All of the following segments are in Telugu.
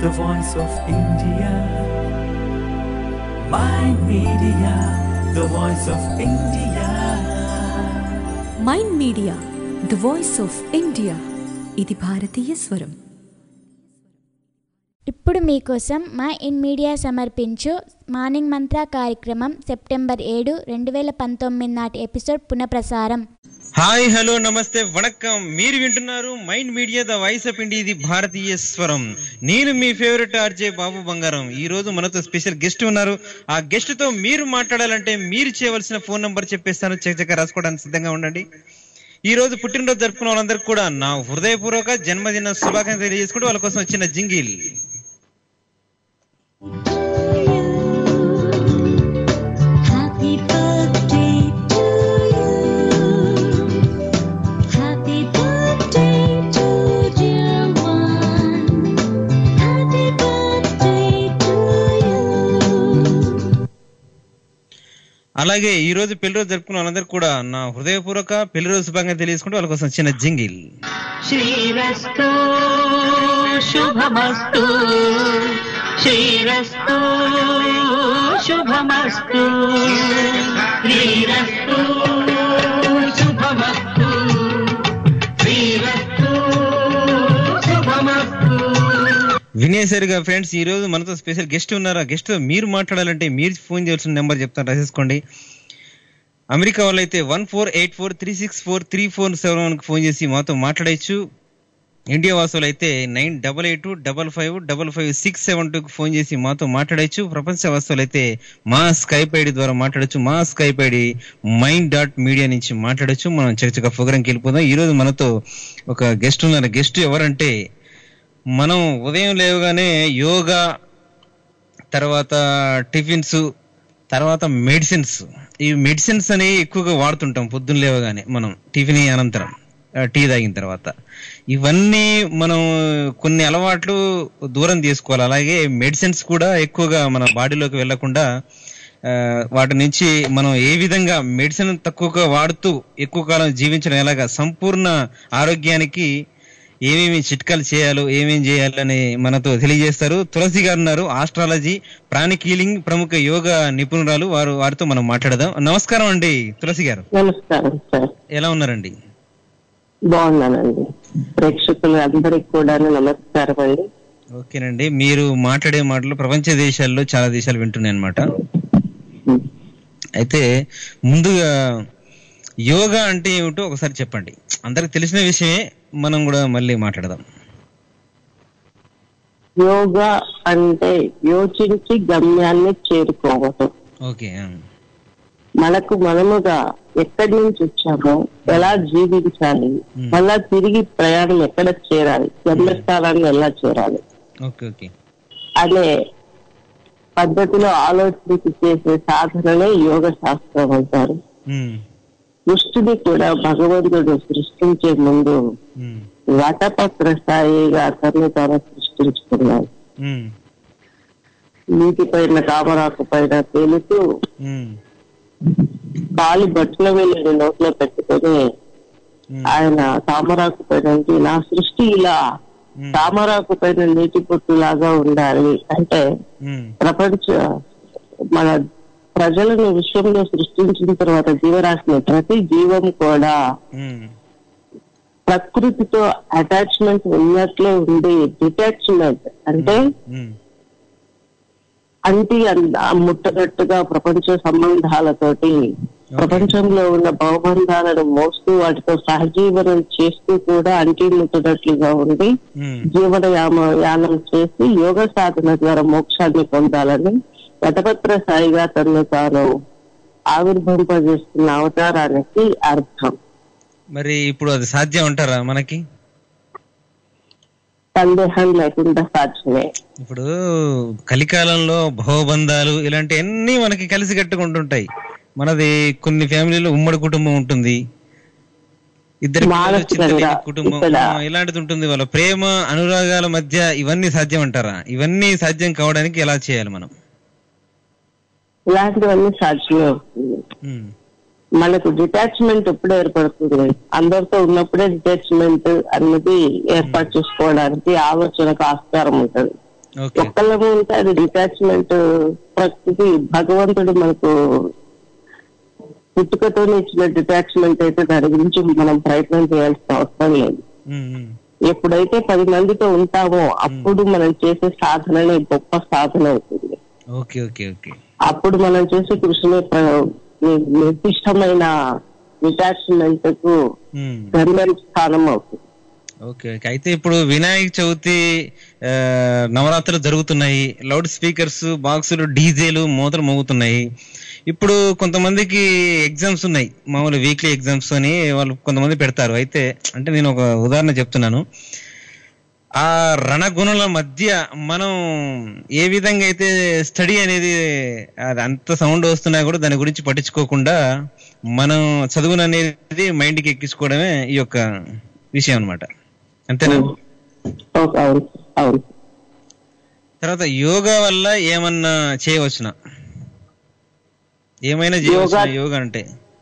the voice of India. My media, the voice of India. Mind media the voice of India ఇది భారతీయ స్వరం ఇప్పుడు మీకోసం మా ఇన్ మీడియా సమర్పించు మార్నింగ్ మంత్ర కార్యక్రమం సెప్టెంబర్ ఏడు రెండు వేల పంతొమ్మిది నాటి ఎపిసోడ్ పునఃప్రసారం హాయ్ హలో నమస్తే వణక్కం మీరు వింటున్నారు mind media the voice of India ఇది భారతీయ స్వరం నేను మీ ఫేవరెట్ ఆర్జే బాబు బంగారం ఈ రోజు మనతో స్పెషల్ గెస్ట్ ఉన్నారు ఆ గెస్ట్ తో మీరు మాట్లాడాలంటే మీరు చేయవలసిన ఫోన్ నంబర్ చెప్పేస్తాను చకచక రాసుకోవడానికి సిద్ధంగా ఉండండి ఈ రోజు పుట్టినరోజు జరుపుకున్న వాళ్ళందరికీ కూడా నా హృదయపూర్వక జన్మదిన శుభాకాంక్షలు తెలియజేసుకుంటూ వాళ్ళ కోసం వచ్చిన jingle Happy birthday to you. Happy birthday to dear one. Happy birthday to you. అలాగే ఈ రోజు పెళ్లి రోజు జరుపుకున్న వాళ్ళందరికీ కూడా నా హృదయపూర్వక పెళ్లి రోజు శుభాకాంక్షలు తెలియజేసుకుంటూ వాళ్ళ కోసం వచ్చిన జింగిల్ శ్రీరస్తు శుభమస్తు శ్రీరస్తు శుభమస్తు శ్రీరస్తు శుభమస్తు శ్రీరస్తు శుభమస్తు వినేసరిగా ఫ్రెండ్స్ ఈ రోజు మనతో స్పెషల్ గెస్ట్ ఉన్నారు ఆ గెస్ట్ మీరు మాట్లాడాలంటే మీరు ఫోన్ చేయాల్సిన నెంబర్ చెప్తాను రాసేసుకోండి అమెరికా వాళ్ళు అయితే one four eight four three six four three four seven వన్కి ఫోన్ చేసి మాతో మాట్లాడచ్చు ఇండియా వాసులు అయితే nine double eight double five double five six seven టూకి ఫోన్ చేసి మాతో మాట్లాడచ్చు ప్రపంచ వాసులు అయితే మా స్కైప్ ఐడి ద్వారా మాట్లాడచ్చు మా Skype ID mind dot media నుంచి మాట్లాడచ్చు మనం చకచక ఫోగ్రాంకి వెళ్ళిపోదాం ఈ రోజు మనతో ఒక గెస్ట్ ఉన్నారు గెస్ట్ ఎవరంటే మనం ఉదయం లేవగానే యోగా తర్వాత టిఫిన్స్ తర్వాత మెడిసిన్స్ ఈ మెడిసిన్స్ అనేవి ఎక్కువగా వాడుతుంటాం పొద్దున్న లేవగానే మనం టిఫిన్ అనంతరం ఆ, టీ తాగిన తర్వాత ఇవన్నీ మనం కొన్ని అలవాట్లు దూరం చేసుకోవాలి అలాగే మెడిసిన్స్ కూడా ఎక్కువగా మన బాడీలోకి వెళ్లకుండా ఆ, వాటి నుంచి మనం ఏ విధంగా మెడిసిన్ తక్కువగా వాడుతూ ఎక్కువ కాలం జీవించడం ఎలాగా సంపూర్ణ ఆరోగ్యానికి ఏమేమి చిట్కాలు చేయాలో ఏమేం చేయాలని మనతో తెలియజేస్తారు తులసి గారు ఉన్నారు ఆస్ట్రాలజీ ప్రాణిక్ హీలింగ్ ప్రముఖ యోగా నిపుణురాలు వారు వారితో మనం మాట్లాడదాం నమస్కారం అండి తులసి గారు నమస్కారం సార్ ఎలా ఉన్నారండి బాగున్నానండి ప్రేక్షకులు అందరికి కూడా నమస్కారం అండి ఓకేనండి మీరు మాట్లాడే మాటలు ప్రపంచ దేశాల్లో చాలా దేశాలు వింటున్నాయి అనమాట అయితే ముందుగా యోగా అంటే ఏమిటో ఒకసారి చెప్పండి అందరికి తెలిసిన విషయమే మనం కూడా మళ్ళీ మాట్లాడదాం యోగా అంటే యోచించి గమ్యాన్ని చేరుకోవటం ఓకే ఆ. మనకు మనముగా ఎక్కడి నుంచి వచ్చామో ఎలా జీవించాలి మళ్ళా తిరిగి ప్రయాణం ఎక్కడ చేరాలి గమ్యస్థానాన్ని ఎలా చేరాలి ఓకే ఓకే అనే పద్ధతిలో ఆలోచించి చేసే సాధననే యోగ శాస్త్రం అంటారు ఉమ్, సృష్టిని కూడా భగవంతుడు సృష్టించే ముందు ఉమ్, వటపత్ర స్థాయిగా తను తాను సృష్టించుకున్నాడు ఉమ్, నీటి పైన తామరాకు పైన తేలుతూ ఉమ్, కాలి బట్టల వెళ్ళి నోట్లో పెట్టుకొని ఉమ్, ఆయన తామరాకు పైన ఉండి, నా సృష్టి ఇలా ఉమ్, తామరాకు పైన నీటి పొట్టు లాగా ఉండాలి అంటే ఉమ్, ప్రపంచ మన ప్రజలను విశ్వంలో సృష్టించిన తర్వాత జీవరాశిని ప్రతి జీవం కూడా ఉమ్, ప్రకృతితో అటాచ్మెంట్ ఉన్నట్లే ఉంది డిటాచ్మెంట్ అంటే ఉమ్, అంటి అన్- ముట్టనట్టుగా ప్రపంచ సంబంధాలతోటి ప్రపంచంలో ఉన్న బహుబంధాలను మోస్తూ వాటితో సహజీవనం చేస్తూ కూడా అంటి ముట్టనట్లుగా ఉండి ఉమ్, జీవన యామ యానం చేసి యోగ సాధన ద్వారా మోక్షాన్ని పొందాలని గతపత్ర సాయిగా తను తాను ఆవిర్భవింపజేస్తున్న అవతారానికి అర్థం మరి ఇప్పుడు అది సాధ్యం అంటారా మనకి సందేహం లేకుండా సాధ్యమే ఇప్పుడు కలికాలంలో భవబంధాలు ఇలాంటి అన్ని మనకి కలిసి కట్టుకుంటుంటాయి మనది కొన్ని ఫ్యామిలీలో ఉమ్మడి కుటుంబం ఉంటుంది ఇద్దరు పిల్లలు, మానసికంగా చింతలేని కుటుంబం ఇక్కడ- ఆ, ఇలాంటిది ఉంటుంది వాళ్ళ ప్రేమ అనురాగాల మధ్య ఇవన్నీ సాధ్యం అంటారా ఇవన్నీ సాధ్యం కావడానికి ఎలా చేయాలి మనం ఇలాంటివన్నీ సాధ్యమే అవుతుంది ఉమ్, మనకు డిటాచ్మెంట్ ఎప్పుడు ఏర్పడుతుంది అందరితో ఉన్నప్పుడే డిటాచ్మెంట్ అన్నది ఏర్పాటు చేసుకోవడానికి ఆలోచనకు ఆస్కారం ఉంటుంది ఓకే ఒక్కళ్ళము ఉంటే అది డిటాచ్మెంట్ ప్రకృతి భగవంతుడు మనకు పుట్టుకతో ఇచ్చిన డిటాచ్మెంట్ అయితే దాని గురించి మనం ప్రయత్నం చేయాల్సిన అవసరం లేదు ఉమ్, ఉమ్. ఎప్పుడైతే పది మందితో ఉంటామో అప్పుడు మనం చేసే సాధననే గొప్ప సాధన అవుతుంది ఓకే ఓకే ఓకే అప్పుడు మనం చేసే కృషిని ప్ర- ని- నిర్దిష్టమైన డిటాచ్మెంట్ కు ఉమ్. గమ్యం స్థానం అవుతుంది ఓకే ఓకే అయితే ఇప్పుడు వినాయక చవితి ఆ, నవరాత్రులు జరుగుతున్నాయి లౌడ్ స్పీకర్స్ బాక్సులు డీజేలు మూతలు మోగుతున్నాయి ఇప్పుడు కొంతమందికి ఎగ్జామ్స్ ఉన్నాయి మామూలు వీక్లీ ఎగ్జామ్స్ అని వాళ్ళు కొంతమంది పెడతారు అయితే అంటే నేను ఒక ఉదాహరణ చెప్తున్నాను ఆ రణగుణుల మధ్య మనం ఏ విధంగా అయితే స్టడీ అనేది అది అంత సౌండ్ వస్తున్నా కూడా దాని గురించి పట్టించుకోకుండా మనం చదువును అనేది మైండ్కి ఎక్కించుకోవడమే ఈ యొక్క విషయం అన్నమాట అంతేనా ఓకే, అవును అవును తర్వాత యోగా వల్ల ఏమన్నా చేయవచ్చునా ఏమైనా చేయవచ్చునా యోగా- యోగా అంటే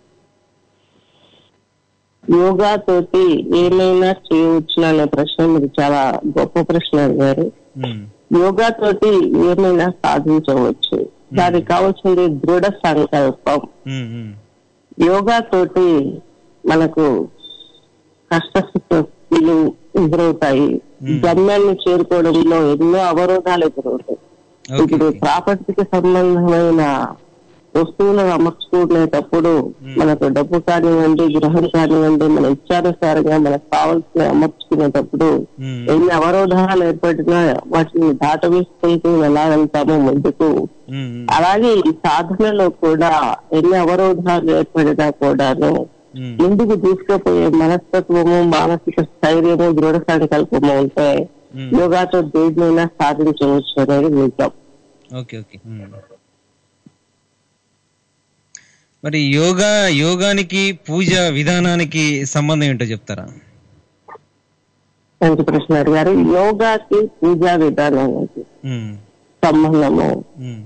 యోగా తోటి ఏమైనా చేయవచ్చు అనే ప్రశ్న మీరు చాలా గొప్ప ప్రశ్న అడిగారు ఉమ్, యోగా తోటి ఏమైనా సాధించవచ్చు దానికి కావాల్సింది దృఢ సంకల్పం ఉమ్, ఉమ్, యోగా తోటి మనకు కష్టసుఖలు ఎదురవుతాయి గమ్యాన్ని చేరుకోవడంలో ఎన్నో అవరోధాలు ఎదురవుతాయి ఓకే ఇప్పుడు ఓకే. ప్రాపర్టీకి సంబంధమైన వస్తువులను అమర్చుకునేటప్పుడు మనకు డబ్బు కానివ్వండి గృహం కానివ్వండి మన ఇచ్చానుసారంగా మనకు కావాల్సిన అమర్చుకునేటప్పుడు ఉమ్, ఎన్ని అవరోధాలు ఏర్పడినా వాటిని దాటవేసుకుంటూ వెళ్ళగలుగుతాము ముందుకు ఉమ్, ఉమ్, అలాగే ఈ సాధనలో కూడా ఎన్ని అవరోధాలు ఏర్పడినా కూడాను ఉమ్, ముందుకు తీసుకుపోయే మనస్తత్వము మానసిక స్థైర్యము దృఢ సంకల్పము ఉంటే ఉమ్. యోగాతో దేన్నైనా సాధించవచ్చు అనేది నిజం ఓకే ఓకే ఉమ్. మరి యోగా యోగానికి పూజ విధానానికి సంబంధం ఏంటో చెప్తారా మంచి ప్రశ్న అడిగారు యోగాకి పూజా విధానానికి ఉమ్, సంబంధము ఉమ్,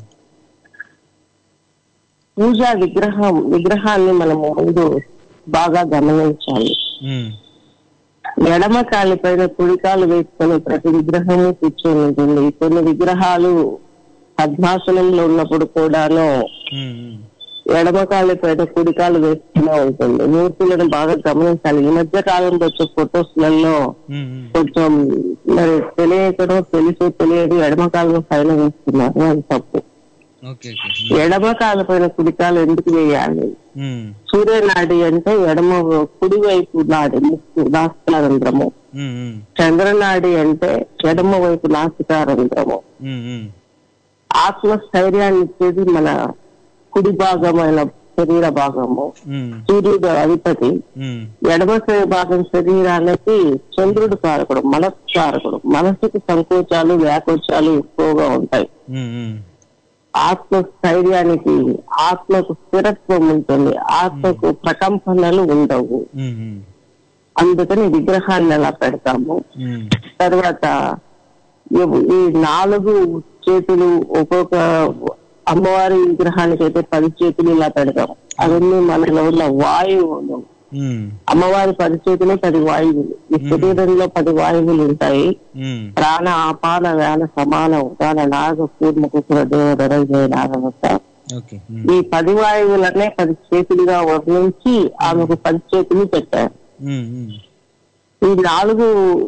పూజా విగ్రహం విగ్రహాన్ని మనము ముందు బాగా గమనించాలి ఉమ్, ఎడమ కాలి పైన కుడికాలు వేసుకొని ప్రతి విగ్రహము కూర్చొని ఉంటుంది కొన్ని విగ్రహాలు పద్మాసనంలో ఉన్నప్పుడు కూడాను ఉమ్, ఉమ్. ఎడమ కాలి పైన కుడికాలు వేస్తూనే ఉంటుంది మూర్తులను బాగా గమనించాలి ఈ మధ్య కాలంలో వచ్చే ఫొటోస్లలో ఉమ్, ఉమ్. కొంచెం మరి తెలియకనో తెలుసు తెలియదు ఎడమ కాలు పైన వేస్తున్నారు అది తప్పు ఓకే ఓకే ఎడమ కాలు పైన కుడికాలు ఎందుకు వేయాలి ఉమ్, సూర్యనాడి అంటే ఎడమ కుడి వైపు నాడి ముక్కు నాసికారంధ్రము ఉమ్, ఉమ్, చంద్రనాడి అంటే ఎడమ వైపు నాసికారంధ్రము ఉమ్, ఉమ్. ఆత్మస్థైర్యాన్ని ఇచ్చేది మన కుడి భాగమైన శరీర భాగము ఉమ్, సూర్యుడు అధిపతి ఉమ్, ఎడమ శరీర భాగం శరీరానికి చంద్రుడు కారకుడు మనస్సు కారకుడు మనసుకు సంకోచాలు వ్యాకోచాలు ఎక్కువగా ఉంటాయి ఉమ్, ఉమ్. ఆత్మ స్థైర్యానికి ఆత్మకు స్థిరత్వం ఉంటుంది ఆత్మకు ప్రకంపనలు ఉండవు ఉమ్, ఉమ్, అందుకని విగ్రహాన్ని అలా పెడతాము ఉమ్. తర్వాత ఈ- ఈ నాలుగు చేతులు ఒక్కొక్క అమ్మవారి విగ్రహానికి అయితే పది చేతులు ఇలా పెడతాం అవన్నీ మనలో ఉన్న వాయువులు ఉమ్, అమ్మవారి పది చేతులు పది వాయువులు ఈ శరీరంలో పది వాయువులు ఉంటాయి ఉమ్. ప్రాణ ఆపాన వ్యాన సమానం ప్రాణ నాగ కూర్మ కుకుర దేవదర నాగవత ఓకే ఉమ్, ఈ పది వాయువులనే పది చేతులుగా వర్ణించి ఆమెకు పది చేతులు పెట్టారు ఉమ్, ఉమ్. ఈ నాలుగు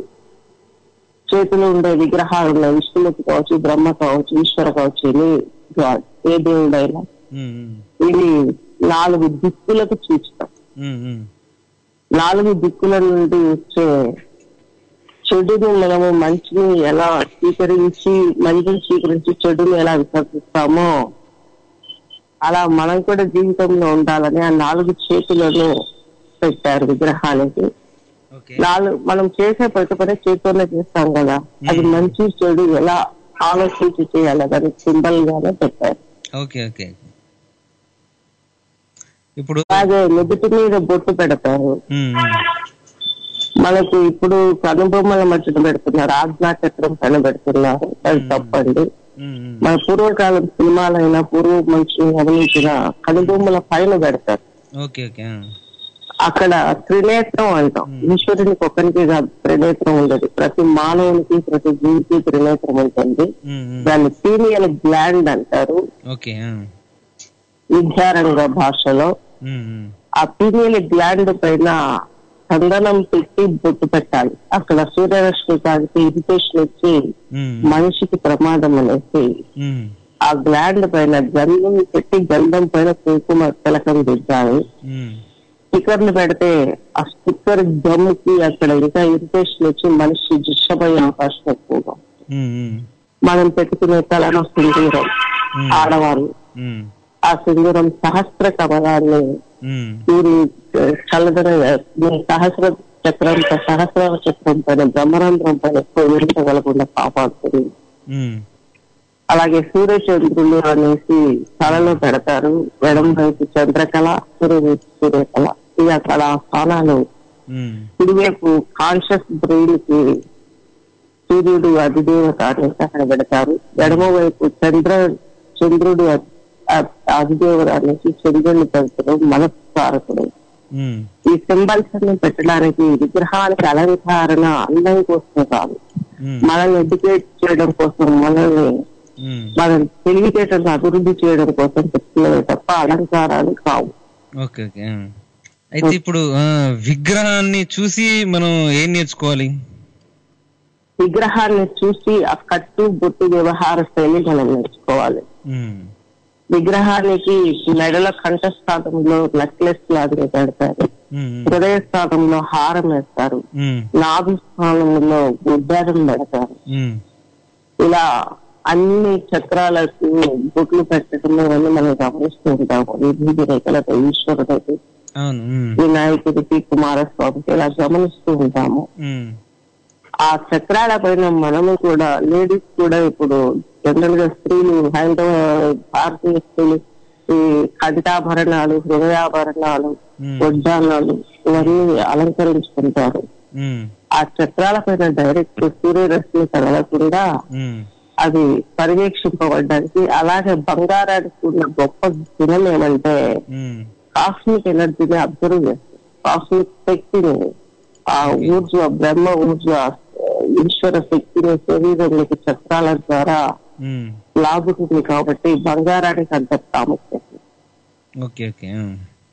చేతులు ఉండే విగ్రహాలు ఉన్నాయి విష్ణుమూర్తి కావచ్చు బ్రహ్మ కావచ్చు ఈశ్వర కావచ్చు ఎనీ గాడ్ ఏ దేవుడైనా ఉమ్, ఉమ్, ఇది నాలుగు దిక్కులకు సూచితం ఉమ్, ఉమ్. నాలుగు దిక్కుల నుండి వచ్చే చెడుని మనము మంచిని ఎలా స్వీకరించి మంచిని స్వీకరించి చెడుని ఎలా విసర్జిస్తామో అలా మనం కూడా జీవితంలో ఉండాలని ఆ నాలుగు చేతులను పెట్టారు విగ్రహానికి ఓకే నాలుగు మనం చేసే ప్రతి పని చేతితోనే చేస్తాం కదా అది మంచి చెడు ఎలా ఆలోచించి చేయాలి దానికి సింబల్ గానే పెట్టారు ఓకే ఓకే ఇప్పుడు అలాగే నుదుటి మీద బొట్టు పెడతారు ఉమ్, ఉమ్. మనకు ఇప్పుడు కనుబొమ్మల మధ్యన పెడుతున్నారు ఆజ్ఞాచక్రం పైన పెడుతున్నారు అది తప్పండి ఉమ్, ఉమ్. మన పూర్వకాలం సినిమాలైనా పూర్వ మనుషులు గమనించిన కనుబొమ్మల పైన పెడతారు ఓకే ఓకే ఆ. అక్కడ త్రినేత్రం అంటాం ఈశ్వరునికి ఒక్కరికి కాదు త్రినేత్రం ఉండదు ప్రతి మానవునికి ప్రతి జీవికి త్రినేత్రం ఉంటుంది ఉమ్, ఉమ్. దాన్ని పీనియల్ గ్లాండ్ అంటారు ఓకే ఆ. విద్యారంగ భాషలో ఉమ్, ఉమ్. ఆ పీనియల్ గ్లాండ్ పైన చందనం పెట్టి బొట్టు పెట్టాలి అక్కడ సూర్యరశ్మి తాగితే ఇరిటేషన్ వచ్చి ఉమ్, మనిషికి ప్రమాదం అనేసి ఉమ్, ఆ గ్లాండ్ పైన గంధం పెట్టి గంధం పైన కుంకుమ తిలకం దిద్దాలి ఉమ్. స్టిక్కర్లు పెడితే ఆ స్టిక్కర్ గమ్ముకి అక్కడ ఇంకా ఇరిటేషన్ వచ్చి మనిషి డిస్టర్బ్ అయ్యే అవకాశం ఎక్కువగా ఉంది. ఉమ్, ఉమ్. మనం పెట్టుకునే తలను సింధూరం Hmm. ఆడవాళ్ళు ఉమ్, ఆ సింధూరం సహస్ర కమలాన్ని ఉమ్. మీరు చల్లదన మీ సహస్ర చక్రం సహస్ర చక్రం పైన బ్రహ్మరంధ్రం పైన ఎక్కువ విరించగలకుండా కాపాడుతుంది ఉమ్. అలాగే సూర్యచంద్రులు అనేసి తలలో పెడతారు ఎడం వైపు చంద్రకళ సూర్యవైపు సూర్యకళ ఇక అక్కడ ఆ స్థానాలు ఉమ్. కుడివైపు కాన్షియస్ బ్రెయిన్ కి సూర్యుడు అధిదేవత అనేసి అక్కడ పెడతారు ఎడమ వైపు చంద్ర చంద్రుడు అ- అ- అధిదేవత అనేసి చంద్రుడిని పెడతారు మనస్కారకుడు ఉమ్. ఈ సింబల్స్ అన్ని పెట్టడానికి విగ్రహానికి అలంకరణ అందం కోసం కాదు ఉమ్. మనల్ని ఎడ్యుకేట్ చేయడం కోసం మనల్ని ఉమ్. మన తెలివితేటలను అభివృద్ధి చేయడం కోసం పెట్టినవి తప్ప అలంకారాలు కావు ఓకే ఓకే ఆ. అయితే ఇప్పుడు ఆ, విగ్రహాన్ని చూసి మనం ఏం నేర్చుకోవాలి విగ్రహాన్ని చూసి ఆ కట్టు బొట్టు వ్యవహార శైలి మనం నేర్చుకోవాలి ఉమ్. విగ్రహానికి మెడల కంఠస్థానంలో నెక్లెస్ లాగా పెడతారు ఉమ్, ఉమ్. హృదయ స్థానంలో హారం వేస్తారు ఉమ్. నాభి స్థానంలో గుడ్డారం పెడతారు ఉమ్. ఇలా అన్ని చక్రాలకు బొట్లు పెట్టడం ఇవన్నీ మనం గమనిస్తూ ఉంటాము విభూతి రేఖలతో ఈశ్వరుడికి అవును ఉమ్. వినాయకుడికి కుమారస్వామికి ఇలా గమనిస్తూ ఉంటాము ఉమ్. ఆ చక్రాల పైన మనము కూడా లేడీస్ కూడా ఇప్పుడు జనరల్ గా స్త్రీలు హైందవ భారతీయ స్త్రీలు ఈ కంఠాభరణాలు హృదయాభరణాలు ఉమ్. వడ్డానాలు ఇవన్నీ అలంకరించుకుంటారు ఉమ్. ఆ చక్రాల పైన డైరెక్ట్ సూర్యరశ్మి తగలకుండా ఉమ్. అవి పర్యవేక్షింపబడ్డానికి అలాగే బంగారానికి ఉన్న గొప్ప గుణం ఏమంటే ఉమ్. కాస్మిక్ ఎనర్జీని అబ్జర్వ్ చేస్తుంది కాస్మిక్ శక్తిని ఆ ఊర్జ బ్రహ్మ ఊర్జ ఈశ్వర శక్తిని శరీరంలోకి చక్రాల ద్వారా ఉమ్. లాగుతుంది కాబట్టి బంగారానికి అంత ప్రాముఖ్యత ఓకే ఓకే ఆ.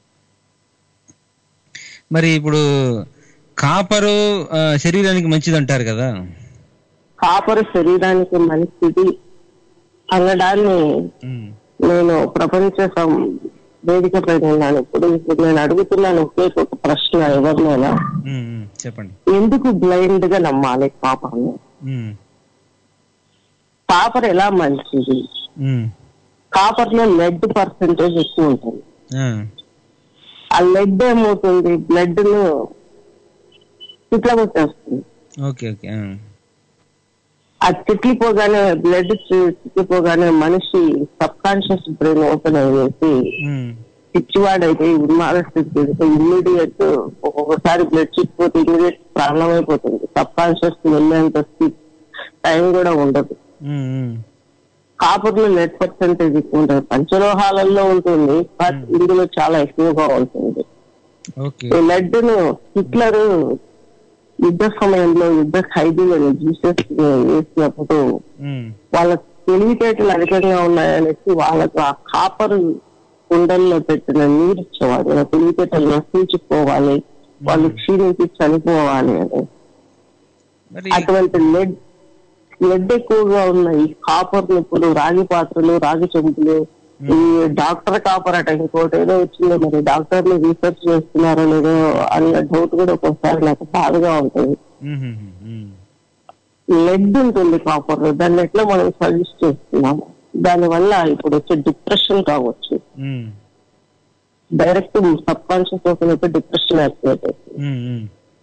మరి ఇప్పుడు కాపరు ఆ, శరీరానికి మంచిది అంటారు కదా కాపరు శరీరానికి మంచిది అనడాన్ని ఉమ్. నేను ప్రపంచ సం- వేదిక పైన ఉన్నాను ఇప్పుడు ఇప్పుడు నేను అడుగుతున్నాను ఒకే ఒక ప్రశ్న ఎవరినైనా ఉమ్, ఉమ్. చెప్పండి ఎందుకు బ్లైండ్ గా నమ్మాలి పాపాన్ని ఉమ్. కాపర్ ఎలా మంచిది ఉమ్. కాపర్ లో లెడ్ పర్సెంటేజ్ ఎక్కువ ఉంటుంది ఆ. ఆ లెడ్ ఏమవుతుంది బ్లడ్ ను చిట్ల కొట్టేస్తుంది ఓకే ఓకే ఆ. ఆ చిట్లిపోగానే బ్లడ్ చిట్లిపోగానే మనిషి సబ్ కాన్షియస్ బ్రెయిన్ ఓపెన్ అయ్యేసి ఉమ్. పిచ్చివాడైతే ఉన్మాద స్థితి ఇమ్మీడియట్ ఒక్కొక్కసారి బ్లడ్ చిట్టిపోతే ఇమ్మీడియట్ ప్రాణం అయిపోతుంది సబ్ కాన్షియస్ వెళ్ళేంత టైం కూడా ఉండదు ఉమ్, ఉమ్. కాపర్లో లెడ్ పర్సెంటేజ్ ఎక్కువ ఉంటుంది పంచలోహాలలో ఉంటుంది బట్ ఇందులో చాలా ఎక్కువగా ఉంటుంది ఓకే ఈ లెడ్ ను హిట్లర్ యుద్ధ సమయంలో యుద్ధ ఖైదీలను జీసస్ వేసినప్పుడు ఉమ్. వాళ్ళ తెలివితేటలు అధికంగా ఉన్నాయనేసి వాళ్ళకు ఆ కాపర్ కుండల్లో పెట్టిన నీరు ఇచ్చేవాడు వాళ్ళ తెలివితేటలు నశించిపోవాలి వాళ్ళు క్షీణించి చనిపోవాలి అని మరి అటువంటి లెడ్ లెడ్ ఎక్కువగా ఉన్న ఈ కాపర్ ఇప్పుడు రాగి పాత్రలు రాగి చెంబులు ఈ డాక్టర్ కాపర్ అట ఇంకోటి ఏదో వచ్చిందో మరి డాక్టర్లు రీసెర్చ్ చేస్తున్నారో లేదో అన్న డౌట్ కూడా ఒక్కోసారి నాకు బాధగా ఉంటుంది ఉమ్, ఉమ్, ఉమ్. లెడ్ ఉంటుంది కాపర్ దాన్ని ఎట్లా మనం సజెస్ట్ చేస్తున్నాము దాని వల్ల ఇప్పుడు వచ్చే డిప్రెషన్ కావచ్చు um. Direct subconscious open అయితే డిప్రెషన్ యాక్టివేట్ అవుతుంది ఉమ్, ఉమ్.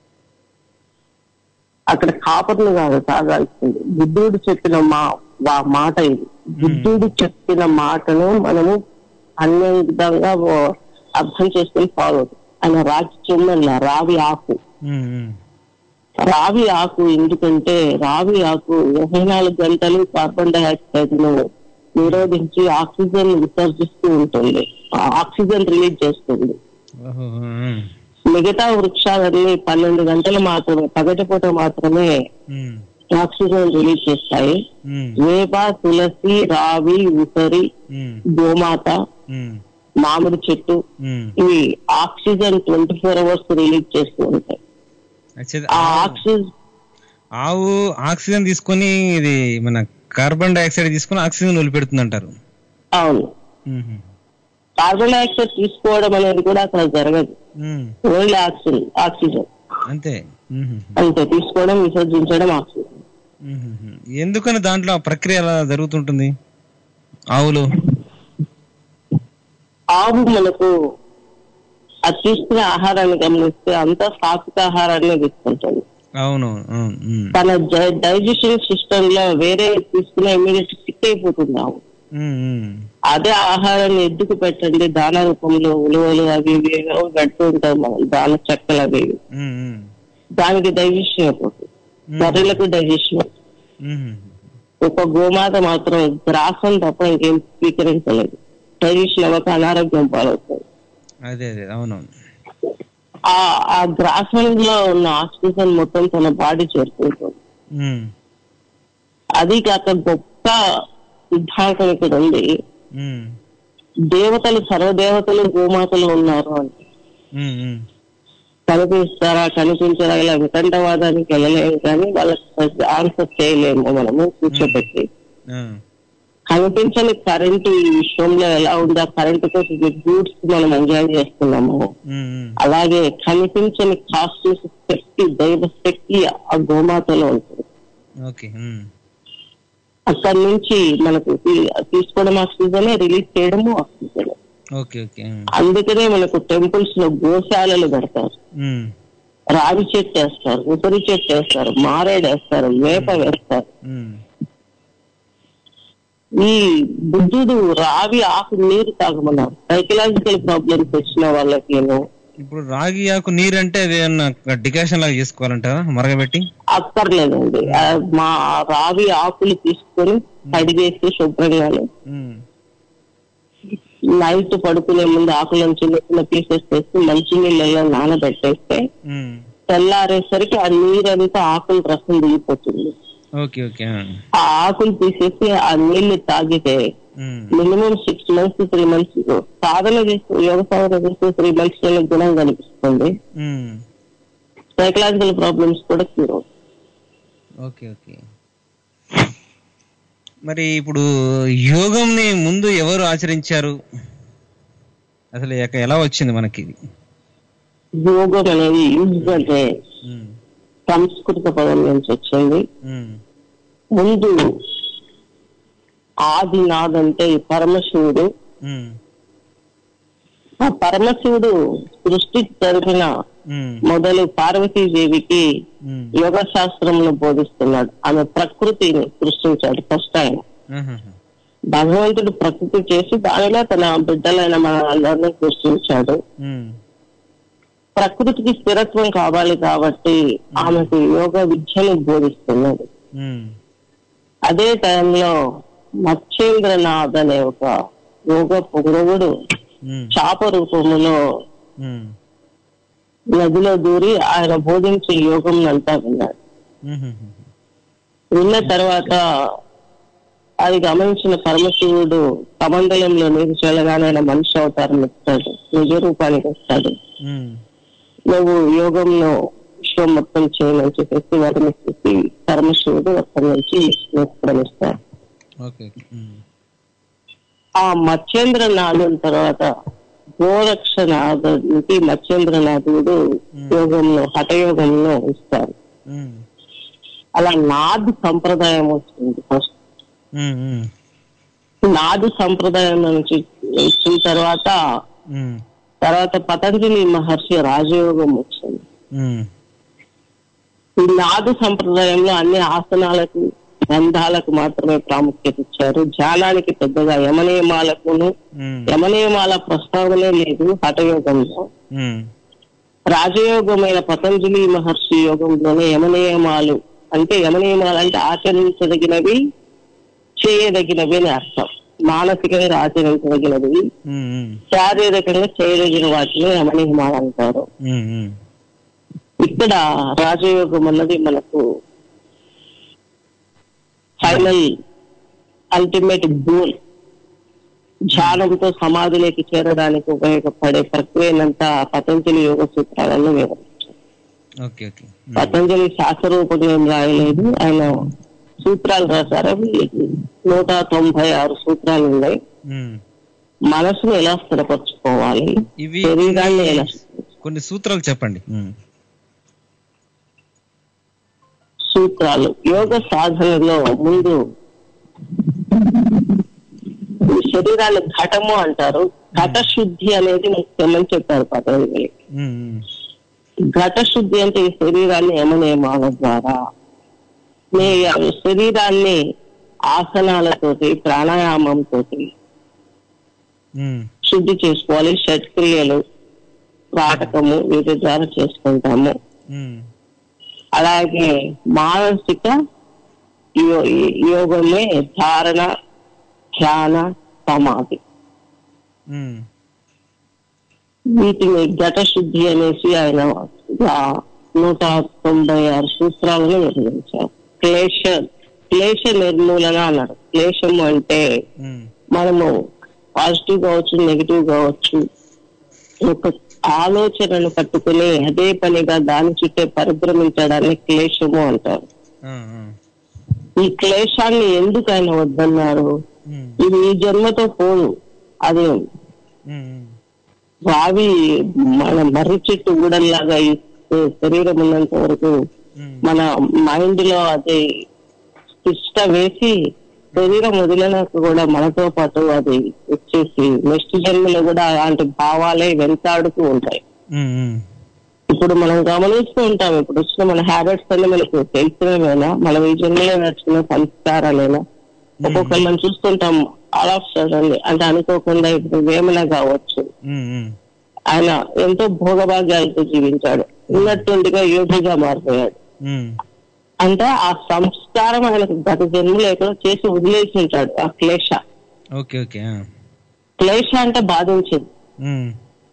అక్కడ కాపర్లు కాదు తాగాల్సింది బుద్ధుడు చెప్పిన మా వా- మాట ఇది బుద్ధుడు చెప్పిన మాటను మనము అన్ని విధంగా ఓ- అర్థం చేసుకుని ఫాలో ఆయన రాగి చెమ్మల్ల రావి ఆకు ఉమ్, ఉమ్. రావి ఆకు ఎందుకంటే రావి ఆకు ఇరవై నాలుగు గంటలు కార్బన్ డైఆక్సైడ్ ను నిరోధించి ఆక్సిజన్ విసర్జిస్తూ ఉంటుంది ఆ ఆక్సిజన్ రిలీజ్ చేస్తుంది ఓహో, ఉమ్. మిగతా వృక్షాలన్నీ పన్నెండు గంటలు మాత్రమే పగటిపూట మాత్రమే ఉమ్, ఆక్సిజన్ రిలీజ్ చేస్తాయి ఉమ్, వేప తులసి రావి ఉసరి ఉమ్, గోమాత ఉమ్, మామిడి చెట్టు ఉమ్. ఇవి oxygen twenty four hours release చేస్తూ ఉంటాయి యాక్చువల్లీ ఆ ఆవు- ఆక్సిజన్ ఆవు ఆక్సిజన్ తీసుకొని ఇది మన కార్బన్ డైఆక్సైడ్ తీసుకొని ఆక్సిజన్ వదిలిపెడుతుంది అంటారు అవును కార్బన్ డైఆక్సైడ్ తీసుకోవడం అనేది కూడా అక్కడ జరగదు ఓన్లీ ఆక్సిజన్ ఆక్సిజన్ అంతే ఉహు. అంతే తీసుకోవడం విసర్జించడం ఆక్సిజన్ ఉహుహు. ఎందుకని దాంట్లో ఆ ప్రక్రియ అలా జరుగుతుంటుంది ఆవులు ఆవు మనకు అది తీసుకునే ఆహారాన్ని గమనిస్తే అంతా సాత్విక ఆహారాన్ని తీసుకుంటుంది అవును అవును, ఉమ్. తన డైజెషన్ సిస్టమ్ లో వేరే తీసుకునే ఇమీడియట్ సిక్ అయిపోతుంది ఆవు ఉమ్, ఉమ్. అదే ఆహారాన్ని ఎద్దుకు పెట్టండి దాన రూపంలో ఉలువలు అవి ఇవి ఏవో పెడుతూ ఉంటాం మనం దాన చెక్కలు అవి ఇవి. ఉమ్, ఉమ్. దానికి డైజెషన్ అయిపోతుంది బర్రెలకు డైజెషన్ ఉమ్. ఒక గోమాత మాత్రం గ్రాసం తప్ప ఇంకేం స్వీకరించలేదు డైజెషన్ అవ్వక అనారోగ్యం పాలవుతుంది అదే అదే అవునవును ఆ ఆ గ్రాసంలో ఉన్న ఆక్సిజన్ మొత్తం తన బాడీ చేరుకుంటుంది ఉమ్, అది కాక గొప్ప సిద్ధాంతం ఇక్కడ ఉంది ఉమ్, దేవతలు సర్వదేవతలు గోమాతలు ఉన్నారు అంటే ఉమ్, ఉమ్. కనిపిస్తారా కనిపించరా ఇలా వితండవాదానికి వెళ్ళలేము కానీ వాళ్ళకి ఆన్సర్ చేయలేము మనము కూర్చోబెట్టి ఆ, కనిపించని కరెంటు ఈ విశ్వంలో ఎలా ఉందో ఆ కరెంటు తో గూడ్స్ మనం ఎంజాయ్ చేస్తున్నాము ఉమ్, ఉమ్. అలాగే కనిపించని కాస్ట్యూస్ శక్తి దైవ శక్తి ఆ గోమాతలో ఉంటుంది ఓకే ఉమ్. అక్కడి నుంచి మనకు తీ- తీసుకోవడం ఆక్సిజన్ రిలీజ్ చేయడము ఆక్సిజన్ ఓకే ఓకే ఉమ్. అందుకనే మనకు టెంపుల్స్ లో గోశాలలు పెడతారు ఉమ్, రావి చెట్టు వేస్తారు ఉసిరి చెట్టు వేస్తారు మారేడు వేస్తారు వేప వేస్తారు ఉమ్. ఈ బుద్ధుడు రావి ఆకు నీరు తాగమన్నారు సైకలాజికల్ ప్రాబ్లమ్స్ వచ్చిన వాళ్ళకి ఏమో ఇప్పుడు రాగి ఆకు నీరు అంటే అది ఏమన్నా డికాషన్ లాగా చేసుకోవాలంటారా మరగబెట్టి అక్కర్లేదండి ఆ మా రావి ఆకులు తీసుకొని కడిగేసి శుభ్రంగానే ఉమ్, నైట్ పడుకునే ముందు ఆకులను చిన్న చిన్న పీసెస్ చేసి మంచి నీళ్ళలో నానబెట్టేస్తే ఉమ్. తెల్లారేసరికి ఆ నీరంతా ఆకుల రసం దిగిపోతుంది ఓకే ఓకే ఆ. ఆ ఆకులు తీసేసి ఆ నీళ్లు తాగితే um, minimum six months three months సాధన చేస్తూ యోగ సాధన చేస్తూ త్రీ మంత్స్ లో గుణం కనిపిస్తుంది ఉమ్. సైకలాజికల్ ప్రాబ్లమ్స్ కూడా క్యూర్ అవుతాయి ఓకే ఓకే మరి ఇప్పుడు యోగంని ముందు ఎవరు ఆచరించారు అసలు ఎక్క- ఎలా వచ్చింది మనకి ఇది యోగం అనేది యూజ్ అంటే ఉమ్, సంస్కృత పదం నుంచి వచ్చింది ఉమ్, ముందు ఆది నాదంటే ఈ పరమశివుడు ఉమ్, ఆ పరమశివుడు సృష్టి జరిగిన ఉమ్, మొదలు పార్వతీదేవికి ఉమ్, యోగ శాస్త్రంలో బోధిస్తున్నాడు ఆమె ప్రకృతిని సృష్టించాడు ఫస్ట్ ఆయన ఆహాహా. భగవంతుడు ప్రకృతి చేసి దానిలో తన బిడ్డలైన మన అందరినీ సృష్టించాడు ఉమ్, ప్రకృతికి స్థిరత్వం కావాలి కాబట్టి ఆమెకు యోగ విద్యను బోధిస్తున్నాడు ఉమ్, అదే టైంలో మత్స్యేంద్రనాథ్ అనే ఒక యోగ పొగరుడు ఉమ్, చాప రూపములో ఉమ్, నదిలో దూరి ఆయన బోధించే యోగం అంతా విన్నాడు ఉహుహు. విన్న తర్వాత అది గమనించిన పరమశివుడు కమండలంలో నీరు చల్లగానే ఆయన మనిషి అవతారం ఇస్తాడు నిజ రూపానికి వస్తాడు ఉమ్, నువ్వు యోగంలో విశ్వం మొత్తం చేయమని చెప్పేసి వాటిని చెప్పి పరమశివుడు అక్కడి నుంచి నిష్క్రమిస్తాడు ఓకే ఓకే ఉమ్, ఆ మత్స్యేంద్రనాథుని తర్వాత గోరక్షనాథునికి మత్స్యేంద్రనాథుడు యోగంలో హఠయోగంలో ఇస్తారు ఉమ్, అలా నాదు సంప్రదాయం వచ్చింది ఫస్ట్ ఉమ్, ఉమ్, నాదు సంప్రదాయం నుంచి వచ్చిన తర్వాత ఉమ్, తర్వాత పతంజలి మహర్షి రాజయోగం వచ్చింది ఉమ్, ఈ నాదు సంప్రదాయంలో అన్ని ఆసనాలకు గంధాలకు మాత్రమే ప్రాముఖ్యత ఇచ్చారు ధ్యానానికి పెద్దగా యమనియమాలకును ఉమ్, యమనియమాల ప్రస్తావనే లేదు హఠయోగంలో ఉమ్, రాజయోగమైన పతంజలి మహర్షి యోగంలోనే యమనియమాలు అంటే యమనియమాలు అంటే ఆచరించదగినవి చేయదగినవి అని అర్థం మానసికంగా ఆచరించదగినది ఉమ్, ఉమ్, శారీరకంగా చేయదగిన వాటిని యమనియమాలు అంటారు ఉమ్, ఉమ్. ఇక్కడ రాజయోగం అన్నది మనకు ఫైనల్ అల్టిమేట్ గోల్ ధ్యానంతో సమాధిలోకి చేరడానికి ఉపయోగపడే ప్రక్రియనంతా పతంజలి యోగ సూత్రాలను వివరించారు ఓకే ఓకే ఉమ్, పతంజలి శాస్త్రరూపంగా ఏం రాయలేదు ఆయన సూత్రాలు రాశారు అవి నూట తొంభై ఆరు సూత్రాలు ఉన్నాయి ఉమ్. మనసును ఎలా స్థిరపరచుకోవాలి ఇవి శరీరాన్ని ఎలా కొన్ని సూత్రాలు చెప్పండి ఉమ్, సూత్రాలు యోగ సాధనలో ముందు ఈ శరీరాన్ని ఘటము అంటారు ఘట శుద్ధి అనేది ముఖ్యమని చెప్పారు పతంజలి ఉమ్, ఉమ్, ఘట శుద్ధి అంటే ఈ శరీరాన్ని యమనియమాల ద్వారా మీ శరీరాన్ని ఆసనాలతోటి ప్రాణాయామంతో ఉమ్, శుద్ధి చేసుకోవాలి షట్క్రియలు నాటకము వీటి ద్వారా చేసుకుంటాము ఉమ్, అలాగే మానసిక యో- యోగమే ధారణ ధ్యాన సమాధి ఉమ్, వీటిని ఘట శుద్ధి అనేసి ఆయన ఆ నూట తొంభై ఆరు సూత్రాలను నిర్వహించారు క్లేశ క్లేశ నిర్మూలన అన్నాడు క్లేశము అంటే ఉమ్, మనము పాజిటివ్ కావచ్చు నెగిటివ్ కావచ్చు ఒక ఆలోచనను పట్టుకుని అదే పనిగా దాని చుట్టే పరిభ్రమించడాన్ని క్లేశము అంటారు ఆ, ఆ, ఈ క్లేశాన్ని ఎందుకు ఆయన వద్దన్నారు ఉమ్, ఇది ఈ జన్మతో పోదు అది ఉమ్, ఉమ్, రావి మన మర్రి చెట్టు ఊడల్లాగా ఈ శరీరం ఉన్నంత వరకు ఉమ్, మన మైండ్ లో అది తిష్ట వేసి శరీరం వదిలినాక కూడా మనతో పాటు అది వచ్చేసి నెక్స్ట్ జన్మలో కూడా అలాంటి భావాలే వెంటాడుతూ ఉంటాయి ఉమ్, ఉమ్, ఇప్పుడు మనం గమనిస్తూ ఉంటాం ఇప్పుడు వచ్చిన మన హ్యాబిట్స్ అన్ని మనకు తెలిసినవేనా మనం ఈ జన్మలో నడుచుకున్న సంస్కారాలేనా ఒక్కొక్కళ్ళని చూస్తుంటాం ఆల్ ఆఫ్ సడన్ అంటే అనుకోకుండా ఇప్పుడు వేమన కావచ్చు ఉమ్, ఉమ్, ఆయన ఎంతో భోగభాగ్యాలతో జీవించాడు ఉన్నట్టుండిగా యోగిగా మారిపోయాడు ఉమ్, అంటే ఆ సంస్కారం ఆయనకు గత జన్మలో ఎక్కడో చేసి వదిలేసి ఉంటాడు ఆ క్లేశ ఓకే ఓకే ఆ, క్లేశ అంటే బాధించింది ఉమ్,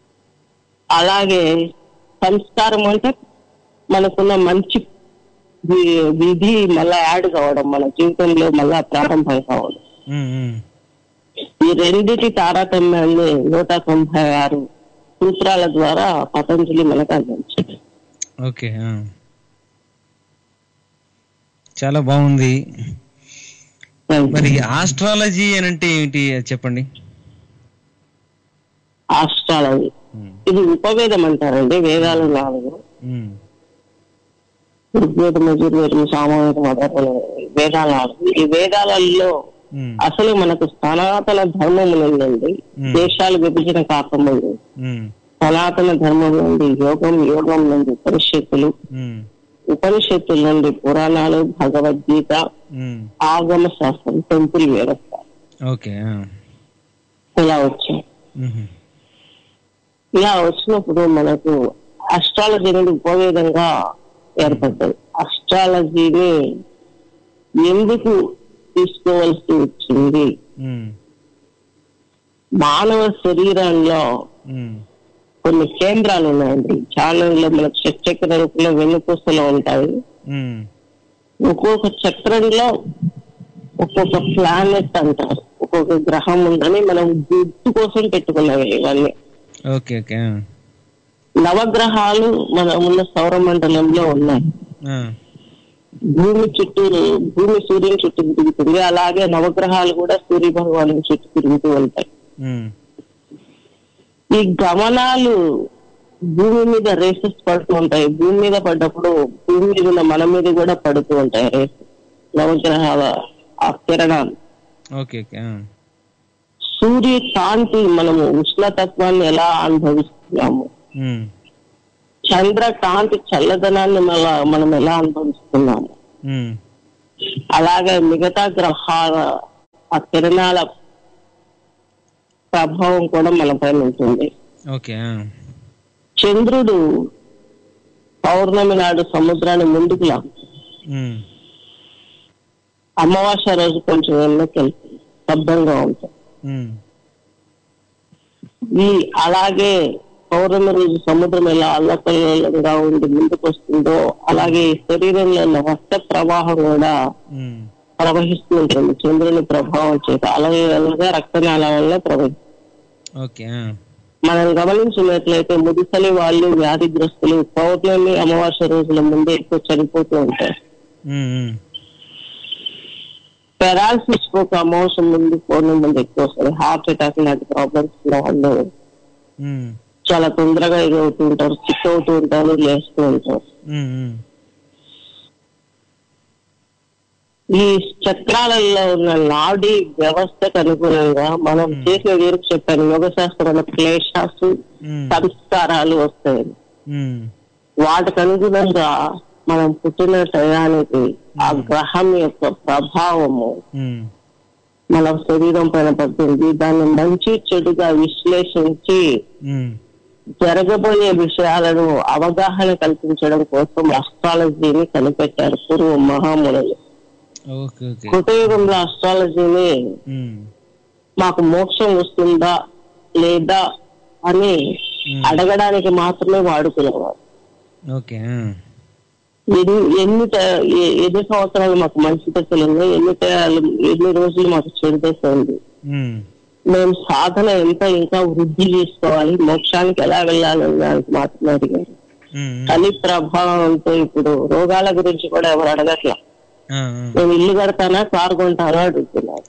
అలాగే సంస్కారం అంటే మనకున్న మంచి వి- విధి మళ్ళా యాడ్ కావడం మన జీవితంలో మళ్ళా ప్రారంభం కావడం ఉమ్, ఉమ్, ఈ రెండిటి తారతమ్యాన్ని నూట తొంభై ఆరు సూత్రాల ద్వారా పతంజలి మనకు అందించాడు ఓకే ఆ. చాలా బాగుంది మరి ఆస్ట్రాలజీ అని అంటే ఏంటి అది చెప్పండి ఆస్ట్రాలజీ ఉమ్, ఇది ఉపవేదం అంటారండి వేదాలు నాలుగు ఉమ్, ఋగ్వేదం యజుర్వేదం సామవేదం అధర్వణం వేదాలు నాలుగు ఈ వేదాలలో ఉమ్, అసలు మనకు సనాతన ధర్మం నుండి Hmm. దేశాలు విభజన కాకముందు ఉమ్, సనాతన ధర్మం నుండి యోగం యోగం నుండి ఉపనిషత్తులు ఉమ్, ఉపనిషత్తుల నుండి పురాణాలు భగవద్గీత ఉమ్, ఆగమ శాస్త్రం టెంపుల్ వ్యవస్థ ఓకే ఆ. ఇలా వచ్చాయి ఉహు, ఇలా వచ్చినప్పుడు మనకు అస్ట్రాలజీ అనేది ఉపవేదంగా ఏర్పడ్డది అస్ట్రాలజీని ఎందుకు తీసుకోవాల్సి వచ్చింది ఉమ్, మానవ శరీరంలో ఉమ్, కొన్ని కేంద్రాలు ఉన్నాయండి ఛానల్లో మనకు షట్చక్ర రూపంలో వెన్నుపూసలు ఉంటాయి ఉమ్, ఒక్కొక్క చక్రంలో ఒక్కొక్క ప్లానెట్ అంటారు ఒక్కొక్క గ్రహం ఉందని మనం గుర్తు కోసం పెట్టుకున్నవి ఇవన్నీ ఓకే ఓకే ఆ. నవగ్రహాలు మన ఉన్న సౌర మండలంలో ఉన్నాయి ఆ, భూమి చుట్టూరు భూమి సూర్యుని చుట్టూ తిరుగుతుంది అలాగే నవగ్రహాలు కూడా సూర్య భగవాను చుట్టూ తిరుగుతూ ఉంటాయి ఉమ్, ఈ గమనాలు భూమి మీద రేసెస్ పడుతూ ఉంటాయి భూమి మీద పడ్డప్పుడు భూమి మీద ఉన్న మన మీద కూడా పడుతూ ఉంటాయి రేసెస్ నవగ్రహాల ఆ కిరణాలు ఓకే ఓకే ఆ. సూర్య కాంతి మనము ఉష్ణతత్వాన్ని ఎలా అనుభవిస్తున్నాము ఉమ్, చంద్ర కాంతి చల్లదనాన్ని మన మనం ఎలా అనుభవిస్తున్నాము ఉమ్, అలాగే మిగతా గ్రహాల ఆ కిరణాల ప్రభావం కూడా మన పైన ఉంటుంది ఓకే ఆ. చంద్రుడు పౌర్ణమి నాడు సముద్రాన్ని ముందుకు లాగుతాడు ఉమ్, అమావాస్య రోజు కొంచెం వెనక్కి వెళ్తుంది స్తబ్దంగా ఉంటాయి ఉమ్, ఈ అలాగే పౌర్ణమి రోజు సముద్రం ఎలా అల్లకల్లోలంగా ఉండి ముందుకు వస్తుందో అలాగే ఈ శరీరంలో ఉన్న రక్త ప్రవాహం కూడా ఉమ్, ప్రవహిస్తూ ఉంటుంది చంద్రుని ప్రభావం చేత అలాగే అలాగే రక్తనాళ వల్ల ప్రవహిస్తుంది ఓకే ఆ, మనం గమనించినట్లయితే ముదిసలి వాళ్ళు వ్యాధిగ్రస్తులు పౌర్ణమి అమావాస్య రోజుల ముందే ఎక్కువ చనిపోతూ ఉంటారు ఉమ్, ఉమ్, పెరాలసిస్ ఒక అమావాస్య ముందు పౌర్ణమి ముందు ఎక్కువ వస్తుంది హార్ట్ అటాక్ లాంటి ప్రాబ్లమ్స్ ఉన్న వాళ్ళు ఉమ్, చాలా తొందరగా ఇది అవుతూ ఉంటారు సిక్ అవుతూ ఉంటారు లేస్తూ ఉంటారు ఉమ్, ఉమ్, ఈ చక్రాలలో ఉన్న నాడీ వ్యవస్థకు అనుగుణంగా మనం చేసిన వీరికి చెప్పాను యోగ శాస్త్రం క్లేశాసు ఉమ్, సంస్కారాలు వస్తాయి ఉమ్, వాటికి అనుగుణంగా మనం పుట్టిన టయానికి ఆ గ్రహం యొక్క ప్రభావము ఉమ్, మన శరీరం పైన పడుతుంది దాన్ని మంచి చెడుగా విశ్లేషించి ఉమ్, జరగబోయే విషయాలను అవగాహన కల్పించడం కోసం అస్ట్రాలజీని కనిపెట్టారు పూర్వ మహామునులు ఓకే ఓకే కృతయుగంలో అస్ట్రాలజీని ఉమ్, మాకు మోక్షం వస్తుందా లేదా అని ఉమ్, అడగడానికి మాత్రమే వాడుకునేవారు ఓకే ఆ, ఎన్ని ఎన్ని ట- ఎ- ఎన్ని సంవత్సరాలు మాకు మంచి దశలు ఉన్నాయి ఎన్ని టయాలు- ఎన్ని రోజులు మాకు చెడు దశ ఉంది ఉమ్, మేము సాధన ఎంత ఇంకా వృద్ధి చేసుకోవాలి మోక్షానికి ఎలా వెళ్ళాలని దానికి మాత్రమే అడిగారు ఉమ్, ఉమ్, కలి ప్రభావంతో ఇప్పుడు రోగాల గురించి కూడా ఎవరు అడగట్లా ఆ, ఆ. నేను ఇల్లు కడతానా కారు కొంటానా అడుగుతున్నారు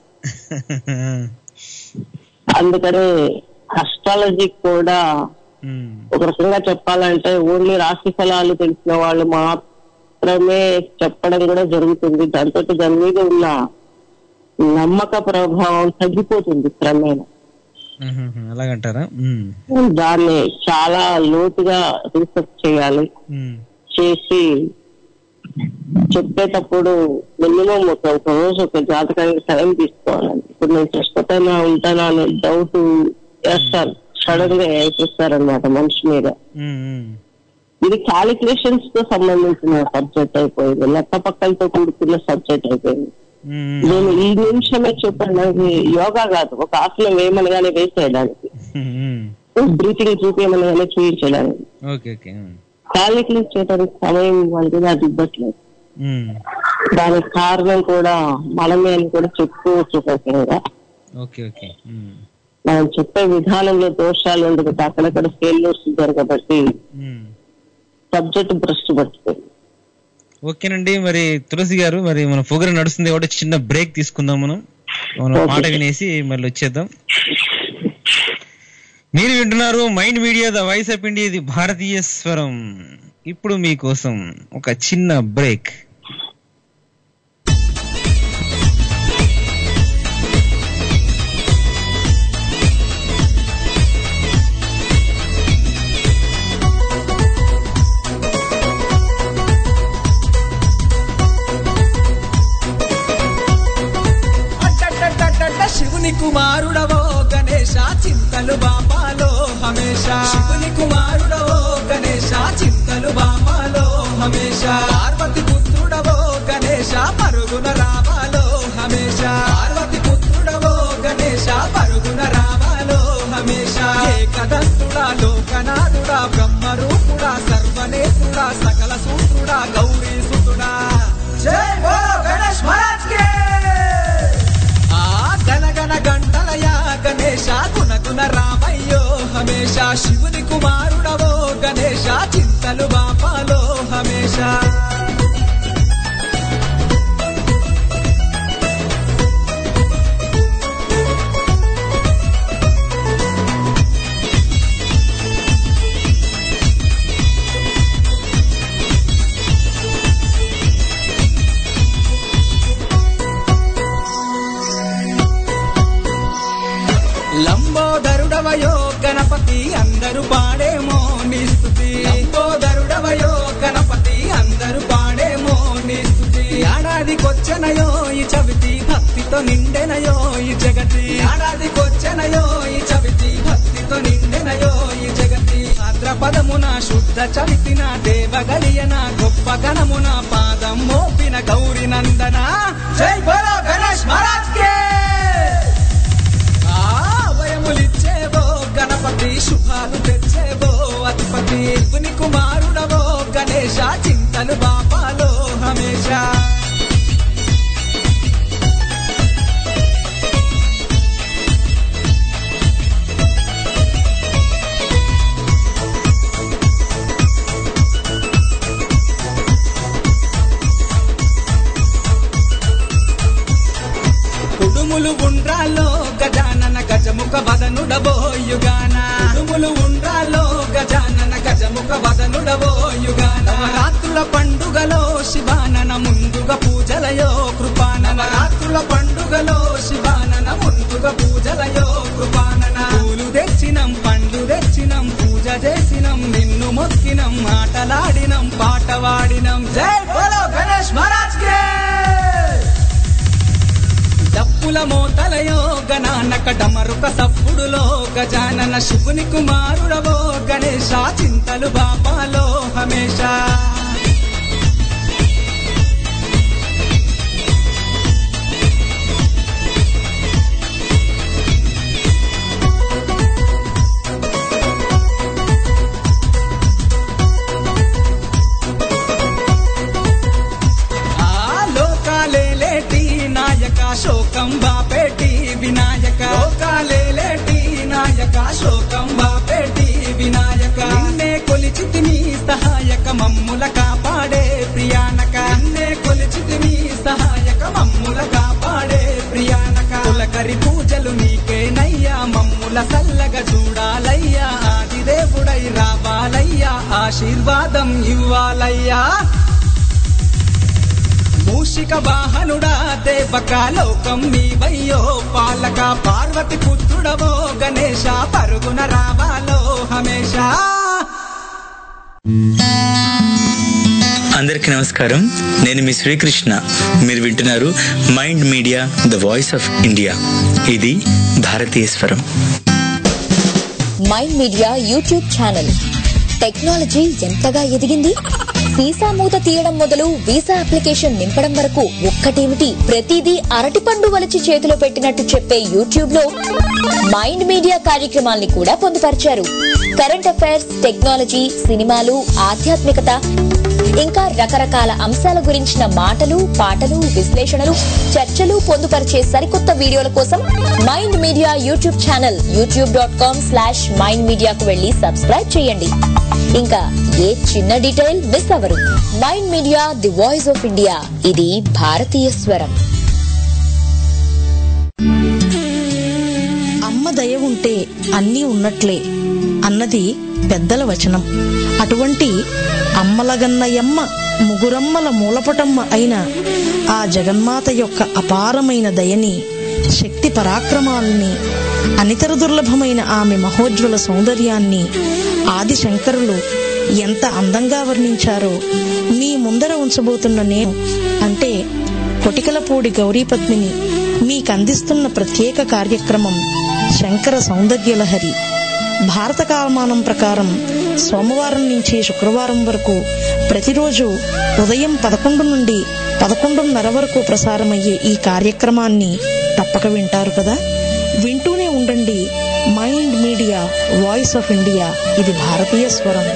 అందుకని అస్ట్రాలజీ కూడా ఉమ్, ఒక రకంగా చెప్పాలంటే ఓన్లీ రాశి ఫలాలు తెలిసిన వాళ్ళు మాత్రమే చెప్పడం కూడా జరుగుతుంది దాంతో దాని మీద ఉన్న నమ్మక ప్రభావం తగ్గిపోతుంది క్రమేణా ఉహుహు, అలాగంటారా ఉమ్, దాన్ని చాలా లోతుగా రీసెర్చ్ చేయాలి ఉమ్, చేసి చెప్పేటప్పుడు మినిమం ఒక ఒక రోజు ఒక జాతకానికి టైం తీసుకోవాలండి ఇప్పుడు నేను చచ్చిపోతానా ఉంటానా అనే డౌట్ వేస్తారు సడన్ గా వేసేస్తారనమాట మనిషి మీద ఉమ్, ఉమ్, ఇది క్యాలిక్యులేషన్స్ తో సంబంధించిన సబ్జెక్ట్ అయిపోయింది లెక్క పక్కలతో కూడుకున్న సబ్జెక్ట్ అయిపోయింది ఉమ్, నేను ఈ నిమిషమే చెప్పడానికి యోగా కాదు ఒక ఆసనం వేయమనగానే వేసేయడానికి ఉమ్, ఉమ్, బ్రీతింగ్ చూపించమనగానే చూపించడానికి ఓకే ఓకే ఉమ్, క్యాలిక్యులేట్ చేయడానికి సమయం వాళ్ళకి అది ఇవ్వట్లేదు ఉమ్, దానికి కారణం కూడా మనమే అని కూడా చెప్పుకోవచ్చు ఒక రకంగా ఓకే ఓకే ఉమ్, మనం చెప్పే విధానంలో దోషాలు ఉండదు అక్కడక్కడ ఫెయిల్యూర్స్ జరగబట్టి ఉమ్. సబ్జెక్ట్ భ్రష్టు పట్టుకుంది ఓకేనండి మరి తులసి గారు మరి మన ప్రోగ్రామ్ నడుస్తుంది కాబట్టి చిన్న బ్రేక్ తీసుకుందాం మనం మనం Okay. పాట వినేసి మళ్ళీ వచ్చేద్దాం మీరు వింటున్నారు mind media the voice of India ఇది భారతీయ స్వరం ఇప్పుడు మీకోసం ఒక చిన్న బ్రేక్ అడ్డడ్డడ్డడ్డ శివుని కుమారుడవో గణేశ చింతలు బాపాలో హమేష శివుని కుమారుడవో గణేశ చింతలు బాపాలో హమేష పార్వతి పుత్రుడవో గణేశ పరుగున రావాలో హమేష పార్వతి పుత్రుడవో గణేశ పరుగున రావాలో హమేష ఏకదంతుడా లోకనాథుడా బ్రహ్మరూపుడా సర్వనేతుడా సకల సూత్రుడా గౌరీ సుతుడా జై బోలో గణేష్ మహారాజ్ కే ఆ గనగన గంటలయ గణేశ గుణగుణ రామయ్యో హమేష శివుని కుమారుడవో గణేశ చింతలు బాపాలో హమేష లంబోదరుడవయో గణపతి అందరు పాడేమో నీ స్థుతి లంబోదరుడవయో గణపతి అందరు పాడేమో నీ స్థుతి ఏడాదికొచ్చనయో ఈ చవితి భక్తితో నిండెనయో ఈ జగతి ఏడాదికొచ్చనయో ఈ చవితి భక్తితో నిండెనయో ఈ జగతి భాద్రపదమున శుద్ధ చవితిన దేవగలియన గొప్ప గణమున పాదం మోపిన గౌరి నందన జై బోలో గణేష్ మహారాజ్ కే శివుని కుమారుడవో గణేశ చింతలు బాపాలో హమేష కుడుములు ఉండ్రాలో గజానన గజముఖ వదనుడబోయుగాన కుడుములు ఉండ్రాలో గజానన గజముఖ వదనుడబోయుగాన నవరాత్రుల పండుగలో శివానన ముందుగా పూజలయో కృపాన నవరాత్రుల పండుగలో శివానన ముందుగా పూజలయో కృపానన పూలు తెచ్చినం పండ్లు తెచ్చినం పూజ చేసినం నిన్ను మొక్కినం ఆటలాడినం పాట వాడినం జై బోలో గణేష్ మహారాజ్ కే డప్పుల మోతలయో గణానక డమరుక సప్పుడులో గజానన శివుని కుమారుడవో గణేశ చింతలు బాపాలో హమేషా ఆ లోకాలేలేటి నాయక శోకం బాపేటి వినాయక లోకాలేలేటి నాయక శోకం బాపేటి వినాయక నిన్నే కొలిచితిని సహాయక మమ్ముల కాపాడే ప్రియానక నిన్నే కొలిచితిని సహాయక మమ్ముల కాపాడే ప్రియానక కులకరి పూజలు నీకేనయ్యా మమ్ముల సల్లగా చూడాలయ్యా ఆదిదేవుడై రావాలయ్యా ఆశీర్వాదం ఇవ్వాలయ్యా మూషిక వాహనుడా దేవక లోకం నీవయ్యో పాలక పార్వతి పుత్రుడవో గణేశ పరుగున రావాలో హమేషా అందరికీ నమస్కారం నేను మీ శ్రీకృష్ణ మీరు వింటున్నారు mind media the voice of India ఇది భారతీయ స్వరం mind media YouTube channel technology ఎంతగా ఎదిగింది వీసా మూత తీయడం మొదలు వీసా అప్లికేషన్ నింపడం వరకు ఒక్కటేమిటి ప్రతిదీ అరటిపండు వలిచి చేతిలో పెట్టినట్టు చెప్పే యూట్యూబ్ లో మైండ్ మీడియా కార్యక్రమాల్ని కూడా పొందుపరిచారు కరెంట్ అఫైర్స్ టెక్నాలజీ సినిమాలు ఆధ్యాత్మికత ఇంకా రకరకాల అంశాల గురించిన మాటలు పాటలు విశ్లేషణలు చర్చలు పొందుపరిచే సరికొత్త వీడియోల కోసం mind media YouTube channel YouTube dot com slash mind మీడియాకు వెళ్లి సబ్స్క్రైబ్ చేయండి ఇంకా ఏ చిన్న డీటెయిల్ మిస్ అవరు mind media the voice of India ఇది భారతీయ స్వరం అమ్మ దయ ఉంటే అన్నీ ఉన్నట్లే అన్నది పెద్దల వచనం అటువంటి అమ్మలగన్నయమ్మ ముగురమ్మల మూలపటమ్మ అయిన ఆ జగన్మాత యొక్క అపారమైన దయని శక్తి పరాక్రమాలని అనితర దుర్లభమైన ఆమె మహోజ్వల సౌందర్యాన్ని ఆది శంకరులు ఎంత అందంగా వర్ణించారో మీ ముందర ఉంచబోతున్న నేను అంటే కొటికలపూడి గౌరీపద్మిని మీకందిస్తున్న ప్రత్యేక కార్యక్రమం శంకర సౌందర్యలహరి భారత కాలమానం ప్రకారం సోమవారం నుంచి శుక్రవారం వరకు ప్రతిరోజు ఉదయం పదకొండు నుండి పదకొండున్నర వరకు ప్రసారమయ్యే ఈ కార్యక్రమాన్ని తప్పక వింటారు కదా వింటూనే ఉండండి mind media voice of India ఇది భారతీయ స్వరం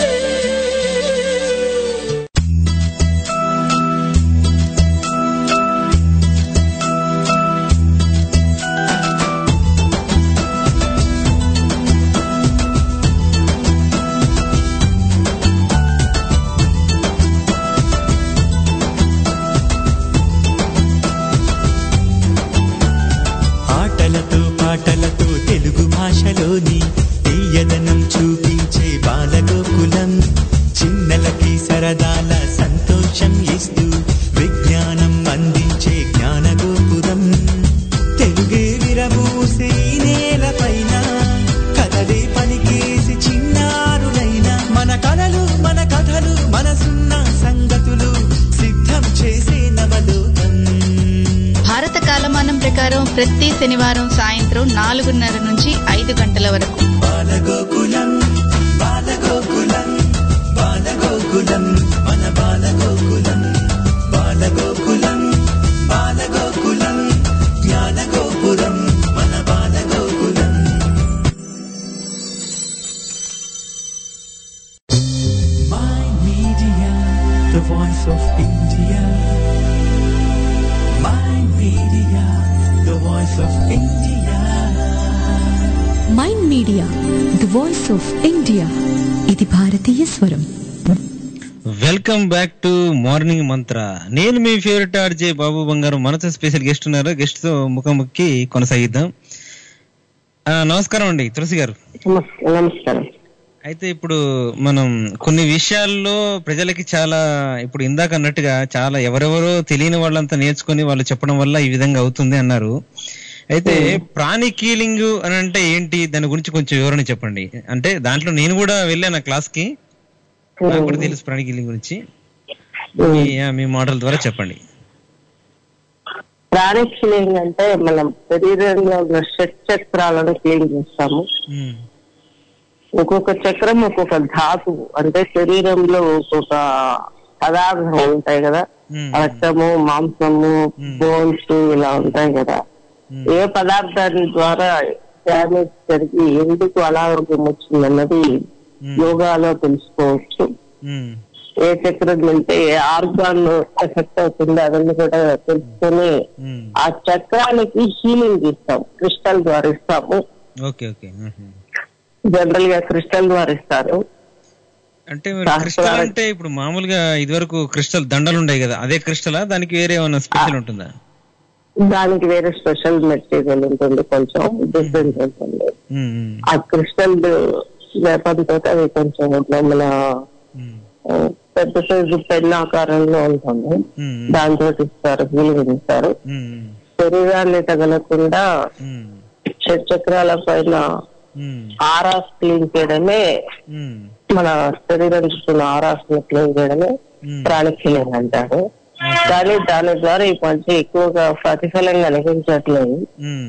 ఆటలతో పాటలతో తెలుగు భాషలోని తీయదనం చూపించే బాలగోకులం చిన్నలకి సరదాల సంతోషం ఇస్తూ విజ్ఞానం అందించే జ్ఞానగోపురం తెలుగే విరబూసే ఈ నేలపైన కథలే పలికేసి చిన్నారులైన మన కలలు మన కథలు మనసున్న సంగతులు సిద్ధం చేసే నవలోకం భారత కాలమానం ప్రకారం ప్రతి శనివారం సాయంత్రం నాలుగున్నర నుంచి ఐదు గంటల వరకు బాలగోకులం బాలగోకులం బాలగోకులం మన బాలగోకులం బాలగోకులం బాలగోకులం జ్ఞానగోపురం మన Balagokulam media the voice of India ఇది భారతీయ స్వరం వెల్కమ్ బ్యాక్ టు మార్నింగ్ మంత్ర నేను మీ ఫేవరెట్ ఆర్జే బాబు బంగారు మనతో స్పెషల్ గెస్ట్ ఉన్నారు గెస్ట్ తో ముఖాముఖి కొనసాగిద్దాం ఆ, నమస్కారం అండి తులసి గారు నమస్కారం అయితే ఇప్పుడు మనం కొన్ని విషయాల్లో ప్రజలకి చాలా ఇప్పుడు ఇందాక అన్నట్టుగా చాలా ఎవరెవరో తెలియని వాళ్ళంతా నేర్చుకొని వాళ్ళు చెప్పడం వల్ల ఈ విధంగా అవుతుంది అన్నారు అయితే ప్రాణి కీలింగ్ అని అంటే ఏంటి దాని గురించి కొంచెం వివరణ చెప్పండి అంటే దాంట్లో నేను కూడా వెళ్ళాను ఆ క్లాస్ కి నాకు కూడా తెలుసు ప్రాణి కీలింగ్ గురించి మీ- ఆ, మీ మోడల్ ద్వారా చెప్పండి ప్రాణిక్ క్లీనింగ్ అంటే మనం శరీరంలో ఉన్న షట్ చక్రాలను క్లీన్ చేస్తాము ఒక్కొక్క చక్రం ఒక్కొక్క ధాతువు అంటే శరీరంలో ఒక్కొక్క పదార్థం ఉంటాయి కదా రక్తము మాంసము బోన్స్ ఇలా ఉంటాయి కదా ఏ పదార్థాన్ని ద్వారా డ్యామేజ్ జరిగి ఎందుకు అనారోగ్యం వచ్చింది అన్నది యోగాలో తెలుసుకోవచ్చు ఏ చక్రం వెళ్తే ఏ ఆర్గాన్ ఎఫెక్ట్ అవుతుంది అవన్నీ కూడా తెలుసుకొని ఆ చక్రానికి హీలింగ్ ఇస్తాం క్రిస్టల్ ద్వారా ఇస్తాము ఓకే ఓకే జనరల్ గా క్రిస్టల్ ద్వారా ఇస్తారు అంటే మరి క్రిస్టల్ అంటే ఇప్పుడు మామూలుగా ఇదివరకు క్రిస్టల్ దండలు ఉండేవి కదా అదే క్రిస్టలా దానికి వేరే ఏమైనా స్పెషల్ ఉంటుందా దానికి వేరే స్పెషల్ మెటీరియల్ ఉంటుంది కొంచెం డిఫరెంట్ ఉంటుంది ఉమ్, ఉమ్, ఆ క్రిస్టల్ వేపంతో అది కొంచెం ఇట్లా మన ఆ, పెద్ద సైజు పెన్ ఆకారంలో ఉంటుంది ఉమ్, దాంతో ఇస్తారు హీలింగ్ ఇస్తారు ఉమ్, ఉమ్, శరీరాన్ని తగలకుండా ఉమ్, చక్రాల పైన ఉమ్, ఆరాస్ క్లీన్ చేయడమే ఉమ్, మన శరీరం చుట్టూ ఆరాస్ ని క్లీన్ చేయడమే ప్రాణిక్ హీలింగ్ అంటారు కానీ దాని ద్వారా ఈ మధ్య ఎక్కువగా ప్రతిఫలం కనిపించట్లేదు ఉమ్,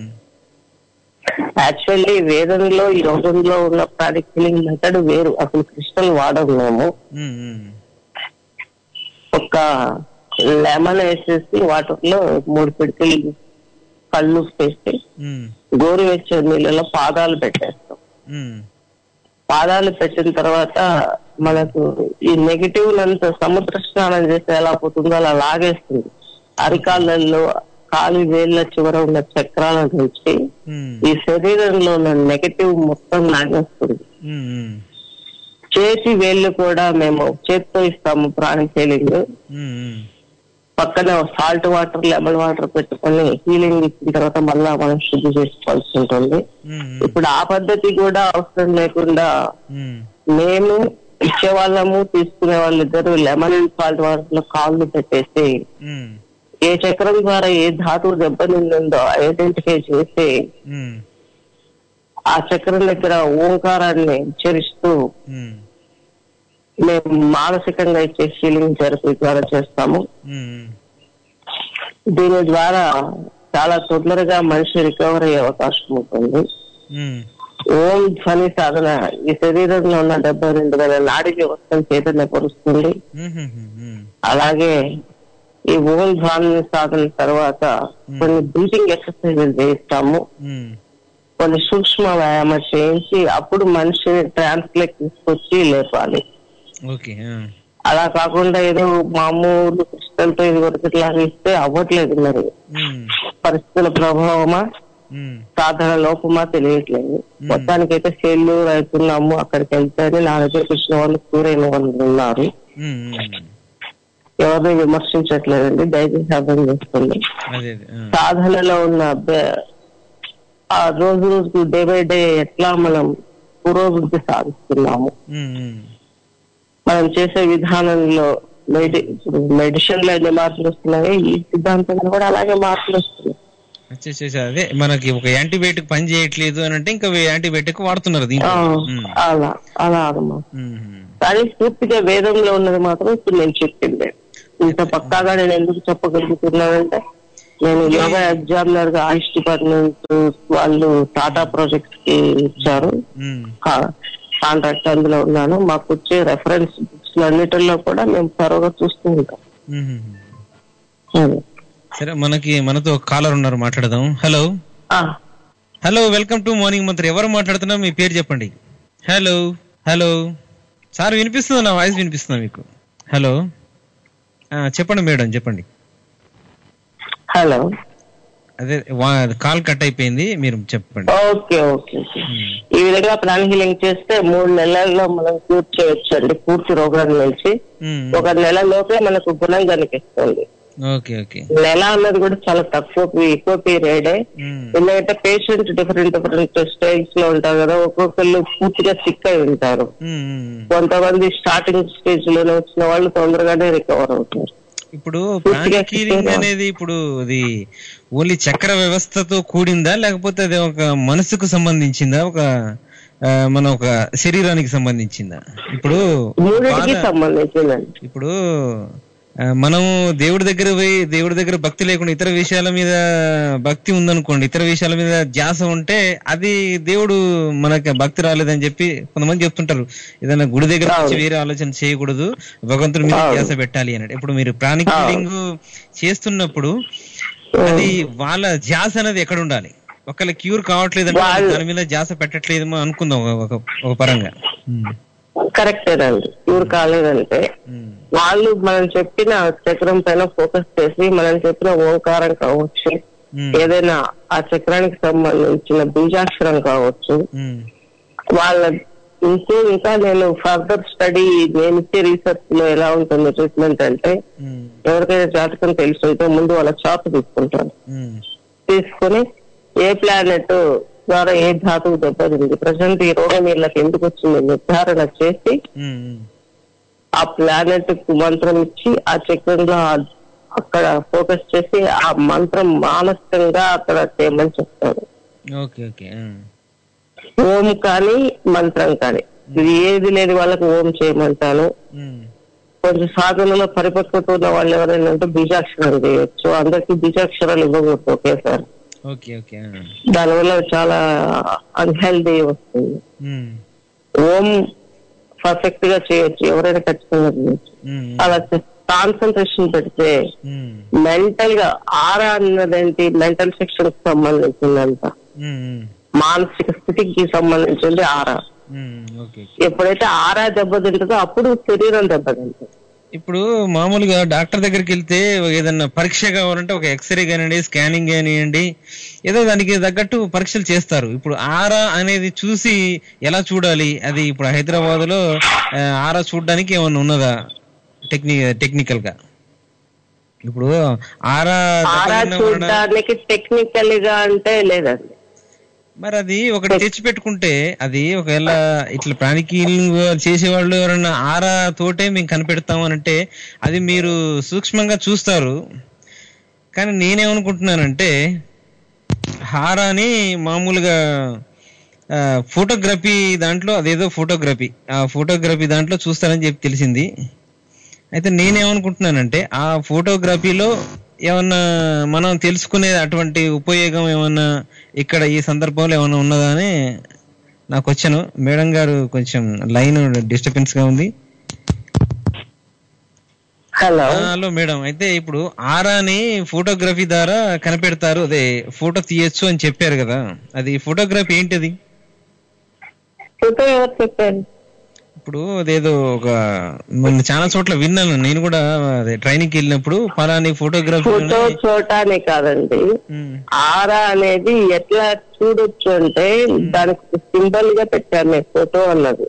యాక్చువల్లీ వేదంలో ఈ రోజుల్లో ఉన్న ప్రాణిక్ హీలింగ్ మెథడ్ వేరు అసలు క్రిస్టల్ వాడము మేము ఉమ్, ఉమ్, ఒక లెమన్ వేసేసి వాటర్ లో మూడు పిడికిలు కళ్ళు వేసి ఉమ్, గోరువెచ్చని నీళ్ళలో పాదాలు పెట్టేస్తాం ఉమ్, పాదాలు పెట్టిన తర్వాత మనకు ఈ నెగిటివ్ నంత సముద్ర స్నానం చేస్తే ఎలా పోతుందో అలా లాగేస్తుంది అరికాళ్ళల్లో కాలి వేళ్ళ చివర ఉన్న చక్రాల నుంచి ఉమ్, ఈ శరీరంలో ఉన్న నెగటివ్ మొత్తం లాగేస్తుంది ఉమ్, ఉమ్, చేతి వేళ్ళు కూడా మేము చేత్తో ఇస్తాము ప్రాణి హీలింగ్ ఉమ్, ఉమ్, పక్కన సాల్ట్ వాటర్ లెమన్ వాటర్ పెట్టుకొని హీలింగ్ ఇచ్చిన తర్వాత మళ్ళా మనం శుద్ధి చేసుకోవాల్సి ఉంటుంది ఉమ్, ఇప్పుడు ఆ పద్ధతి కూడా అవసరం లేకుండా ఉమ్, మేము ఇచ్చే వాళ్ళము తీసుకునే వాళ్ళిద్దరు లెమన్ అండ్ సాల్ట్ వాటర్ లో కాళ్ళు పెట్టేసి ఉమ్, ఏ చక్రం ద్వారా ఏ ధాతువు దెబ్బతిందో ఐడెంటిఫై చేసి ఉమ్, ఆ చక్రం దగ్గర ఓంకారాన్ని ఉచ్చరిస్తూ ఉమ్, మేము మానసికంగా ఇచ్చే హీలింగ్ థెరపీ ద్వారా చేస్తాము ఉమ్, దీని ద్వారా చాలా తొందరగా మనిషి రికవర్ అయ్యే అవకాశం ఉంటుంది ఉమ్, ఓం ధ్వని సాధన ఈ శరీరంలో ఉన్న డెబ్బై రెండు వేల నాడి వ్యవస్థను చైతన్యపరుస్తుంది ఉమ్, ఉమ్, ఉమ్, అలాగే ఈ ఓం ధ్వని సాధన తర్వాత కొన్ని బ్రీతింగ్ ఎక్సర్సైజ్ చేయిస్తాము ఉమ్, కొన్ని సూక్ష్మ వ్యాయామం చేయించి అప్పుడు మనిషిని ట్రాన్స్ లెక్ తీసుకొచ్చి లేపాలి ఓకే ఆ, అలా కాకుండా ఏదో మామూలు క్రిస్టల్ తో ఇది వరకు ఇట్లా ఇస్తే అవ్వట్లేదు మరి ఉమ్, పరిస్థితుల ప్రభావమా ఉమ్, సాధన లోపమా తెలియట్లేదు మొత్తానికైతే ఫెయిల్యూర్ అవుతున్నాము అక్కడికి వెళ్తేనే నా దగ్గరకు వచ్చిన వాళ్ళు కూరైన వాళ్ళు ఉన్నారు ఉమ్, ఉమ్, ఎవరిని విమర్శించట్లేదండి దయచేసి అర్థం చేసుకోండి అదే అదే ఆ, సాధనలో ఉన్న బె- ఆ రోజు రోజుకు డే బై డే ఎట్లా మనం పురోభివృద్ధి సాధిస్తున్నాము ఉమ్, ఉమ్, మనం చేసే విధానంలో మెడి ఇప్పుడు మెడిసిన్ లో ఎన్ని మార్పులు వస్తున్నాయి ఈ సిద్ధాంతంలో కూడా అలాగే మార్పులు వస్తున్నాయి అచ్చా, అచ్చా, అచ్చా. అదే మనకి ఒక యాంటీబయాటిక్ పని చేయట్లేదు అని అంటే ఇంకా యాంటీబయాటిక్ వాడుతున్నారు దీంట్లో ఆ, ఉమ్, అలా అలా అన్నమాట ఉమ్, కానీ పూర్తిగా వేదంలో ఉన్నది మాత్రం ఇప్పుడు నేను చెప్పిందే ఇంత పక్కాగా నేను ఎందుకు చెప్పగలుగుతున్నానంటే నేను యోగా ఎగ్జామినర్ గా ఆయుష్ డిపార్ట్మెంట్ వాళ్ళు టాటా ప్రాజెక్ట్ కి ఇచ్చారు ఉమ్, కాంట్రాక్ట్ అందులో ఉన్నాను మాకు వచ్చే రెఫరెన్స్ బుక్స్ అన్నిటిలో కూడా మేము త్వరగా చూస్తూ ఉంటాం ఉమ్, ఉమ్. అది. సరే మనకి మనతో కాలర్ ఉన్నారు మాట్లాడదాం హలో ఆ, హలో వెల్కమ్ టు మార్నింగ్ మంత్రి ఎవరు మాట్లాడుతున్నా మీ పేరు చెప్పండి హలో హలో సార్ వినిపిస్తుందా నా వాయిస్ వినిపిస్తుందా మీకు హలో ఆ, చెప్పండి మేడం చెప్పండి హలో అదే కాల్ కట్ అయిపోయింది మీరు చెప్పండి ఓకే ఓకే ఓకే. ఈ విధంగా ప్రాణ హీలింగ్ చేస్తే మూడు నెలల్లో మనం క్యూర్ చేయొచ్చు అండి పూర్తి రోగం నుంచి మ్మ్. ఒక నెల లోపే మనకు గుణం కనిపిస్తుంది ఓకే ఓకే నెల అన్నది కూడా చాలా తక్కువ పీ- ఎక్కువ పీరియడ్ ఎందుకంటే పేషెంట్ డిఫరెంట్ డిఫరెంట్ స్టేజ్ లో ఉంటారు కదా ఒక్కొక్కళ్ళు పూర్తిగా సిక్ అయి ఉంటారు కొంతమంది స్టార్టింగ్ స్టేజ్ లోనే వచ్చిన వాళ్ళు తొందరగానే రికవర్ అవుతారు ఇప్పుడు ప్రాణిక్ హీలింగ్ అనేది ఇప్పుడు అది ఓన్లీ చక్ర వ్యవస్థతో కూడిందా లేకపోతే అది ఒక మనసుకు సంబంధించిందా ఒక ఆ, మన ఒక శరీరానికి సంబంధించిందా ఇప్పుడు మూడింటికి బాధ- సంబంధించిందండి ఇప్పుడు ఆ, మనం దేవుడి దగ్గర పోయి దేవుడి దగ్గర భక్తి లేకుండా ఇతర విషయాల మీద భక్తి ఉందనుకోండి ఇతర విషయాల మీద ధ్యాస ఉంటే అది దేవుడు మనకి భక్తి రాలేదని చెప్పి కొంతమంది చెప్తుంటారు ఏదైనా గుడి దగ్గర వచ్చి వేరే ఆలోచన చేయకూడదు భగవంతుడి మీద ధ్యాస పెట్టాలి అన్నట్టు ఇప్పుడు మీరు ప్రాణిక్ హీలింగ్ చేస్తున్నప్పుడు అది వాళ్ళ ధ్యాస అనేది ఎక్కడ ఉండాలి ఒకళ్ళ క్యూర్ కావట్లేదంటే దాని మీద ధ్యాస పెట్టట్లేదేమో అనుకుందాం ఒక- ఒక ఒక పరంగా కరెక్టేనండి క్యూర్ కాలేదంటే వాళ్ళు మనం చెప్పిన చక్రం పైన ఫోకస్ చేసి మనం చెప్పిన ఓంకారం కావచ్చు ఏదైనా ఆ చక్రానికి సంబంధించిన బీజాక్షరం కావచ్చు వాళ్ళ ఇంకో ఇంకా నేను ఫర్దర్ స్టడీ నేను ఇచ్చే రీసెర్చ్ లో ఎలా ఉంటుంది ట్రీట్మెంట్ అంటే ఎవరికైనా జాతకం తెలుసుంటే ముందు వాళ్ళ చాప్ తీసుకుంటాను తీసుకొని ఏ ప్లానెట్ ద్వారా ఏ ధాతువు దెబ్బతింది ప్రజెంట్ ఈ రోగం వీళ్ళకి ఎందుకు వచ్చింది నిర్ధారణ చేసి ఆ ప్లానెట్ కు మంత్రం ఇచ్చి ఆ చక్రంలో ఆ- అక్కడ ఫోకస్ చేసి ఆ మంత్రం మానసికంగా అక్కడ చేయమని చెప్తారు ఓకే ఓకే ఓం కానీ మంత్రం కానీ ఇది ఏది లేని వాళ్ళకి ఓం చేయమంటాను కొంచెం సాధనలో పరిపక్వత ఉన్న వాళ్ళు ఎవరైనా ఉంటే బీజాక్షరం చేయొచ్చు అందరికి బీజాక్షరాలు ఇవ్వకూడదు ఒకేసారి ఓకే ఓకే దానివల్ల చాలా అన్హెల్దీ వస్తుంది ఓం పర్ఫెక్ట్ గా చేయొచ్చు ఎవరైనా ఖచ్చితంగా చేయొచ్చు అలా కాన్సన్ట్రేషన్ పెడితే మెంటల్ గా ఆరా అన్నదేంటి మెంటల్ సెక్షన్ కి సంబంధించిందంట మానసిక స్థితికి సంబంధించింది ఆరా ఓకే ఎప్పుడైతే ఆరా దెబ్బతింటుందో అప్పుడు శరీరం దెబ్బతింటుంది ఇప్పుడు మామూలుగా డాక్టర్ దగ్గరికి వెళ్తే ఏదన్నా పరీక్ష కావాలంటే ఒక ఎక్స్రే కానివ్వండి స్కానింగ్ కానివ్వండి ఏదో దానికి తగ్గట్టు పరీక్షలు చేస్తారు ఇప్పుడు ఆరా అనేది చూసి ఎలా చూడాలి అది ఇప్పుడు హైదరాబాద్ లో ఆ, ఆరా చూడడానికి ఏమన్నా ఉన్నదా టెక్ని టెక్నికల్ గా ఇప్పుడు ఆరా ఆరా దెబ్బతిన్న వాడ- చూడడానికి టెక్నికల్ గా అంటే లేదండి మరి అది ఒకటి తెచ్చి పెట్టుకుంటే అది ఒకవేళ ఇట్లా ప్రాణిక్ హీలింగ్ చేసేవాళ్ళు ఎవరైనా ఆరా తోటే మేము కనిపెడతాం అని అంటే అది మీరు సూక్ష్మంగా చూస్తారు కానీ నేనేమనుకుంటున్నానంటే హారాని మామూలుగా ఆ, ఫోటోగ్రఫీ దాంట్లో అదేదో ఫోటోగ్రఫీ ఆ ఫోటోగ్రఫీ దాంట్లో చూస్తారని చెప్పి తెలిసింది అయితే నేనేమనుకుంటున్నానంటే ఆ ఫోటోగ్రఫీలో ఏమన్నా మనం తెలుసుకునే అటువంటి ఉపయోగం ఏమన్నా ఇక్కడ ఈ సందర్భంలో ఏమన్నా ఉన్నదా అని నాకు వచ్చాను మేడం గారు కొంచెం లైన్ డిస్టర్బెన్స్ గా ఉంది హలో హలో మేడం అయితే ఇప్పుడు ఆరాని ఫోటోగ్రఫీ ద్వారా కనిపెడతారు అదే ఫోటో తీయొచ్చు అని చెప్పారు కదా అది ఫోటోగ్రఫీ ఏంటిది ఫోటో ఎవరు చెప్పారు ఇప్పుడు అదేదో ఒక మొన్న చాలా చోట్ల విన్నాను నేను కూడా అదే ట్రైనింగ్ వెళ్ళినప్పుడు పలాని ఫోటోగ్రఫీ ఫోటో చోటానే కాదండి ఆరా అనేది ఎట్లా చూడొచ్చు అంటే దానికి సింబల్ గా పెట్టాను ఫోటో అన్నది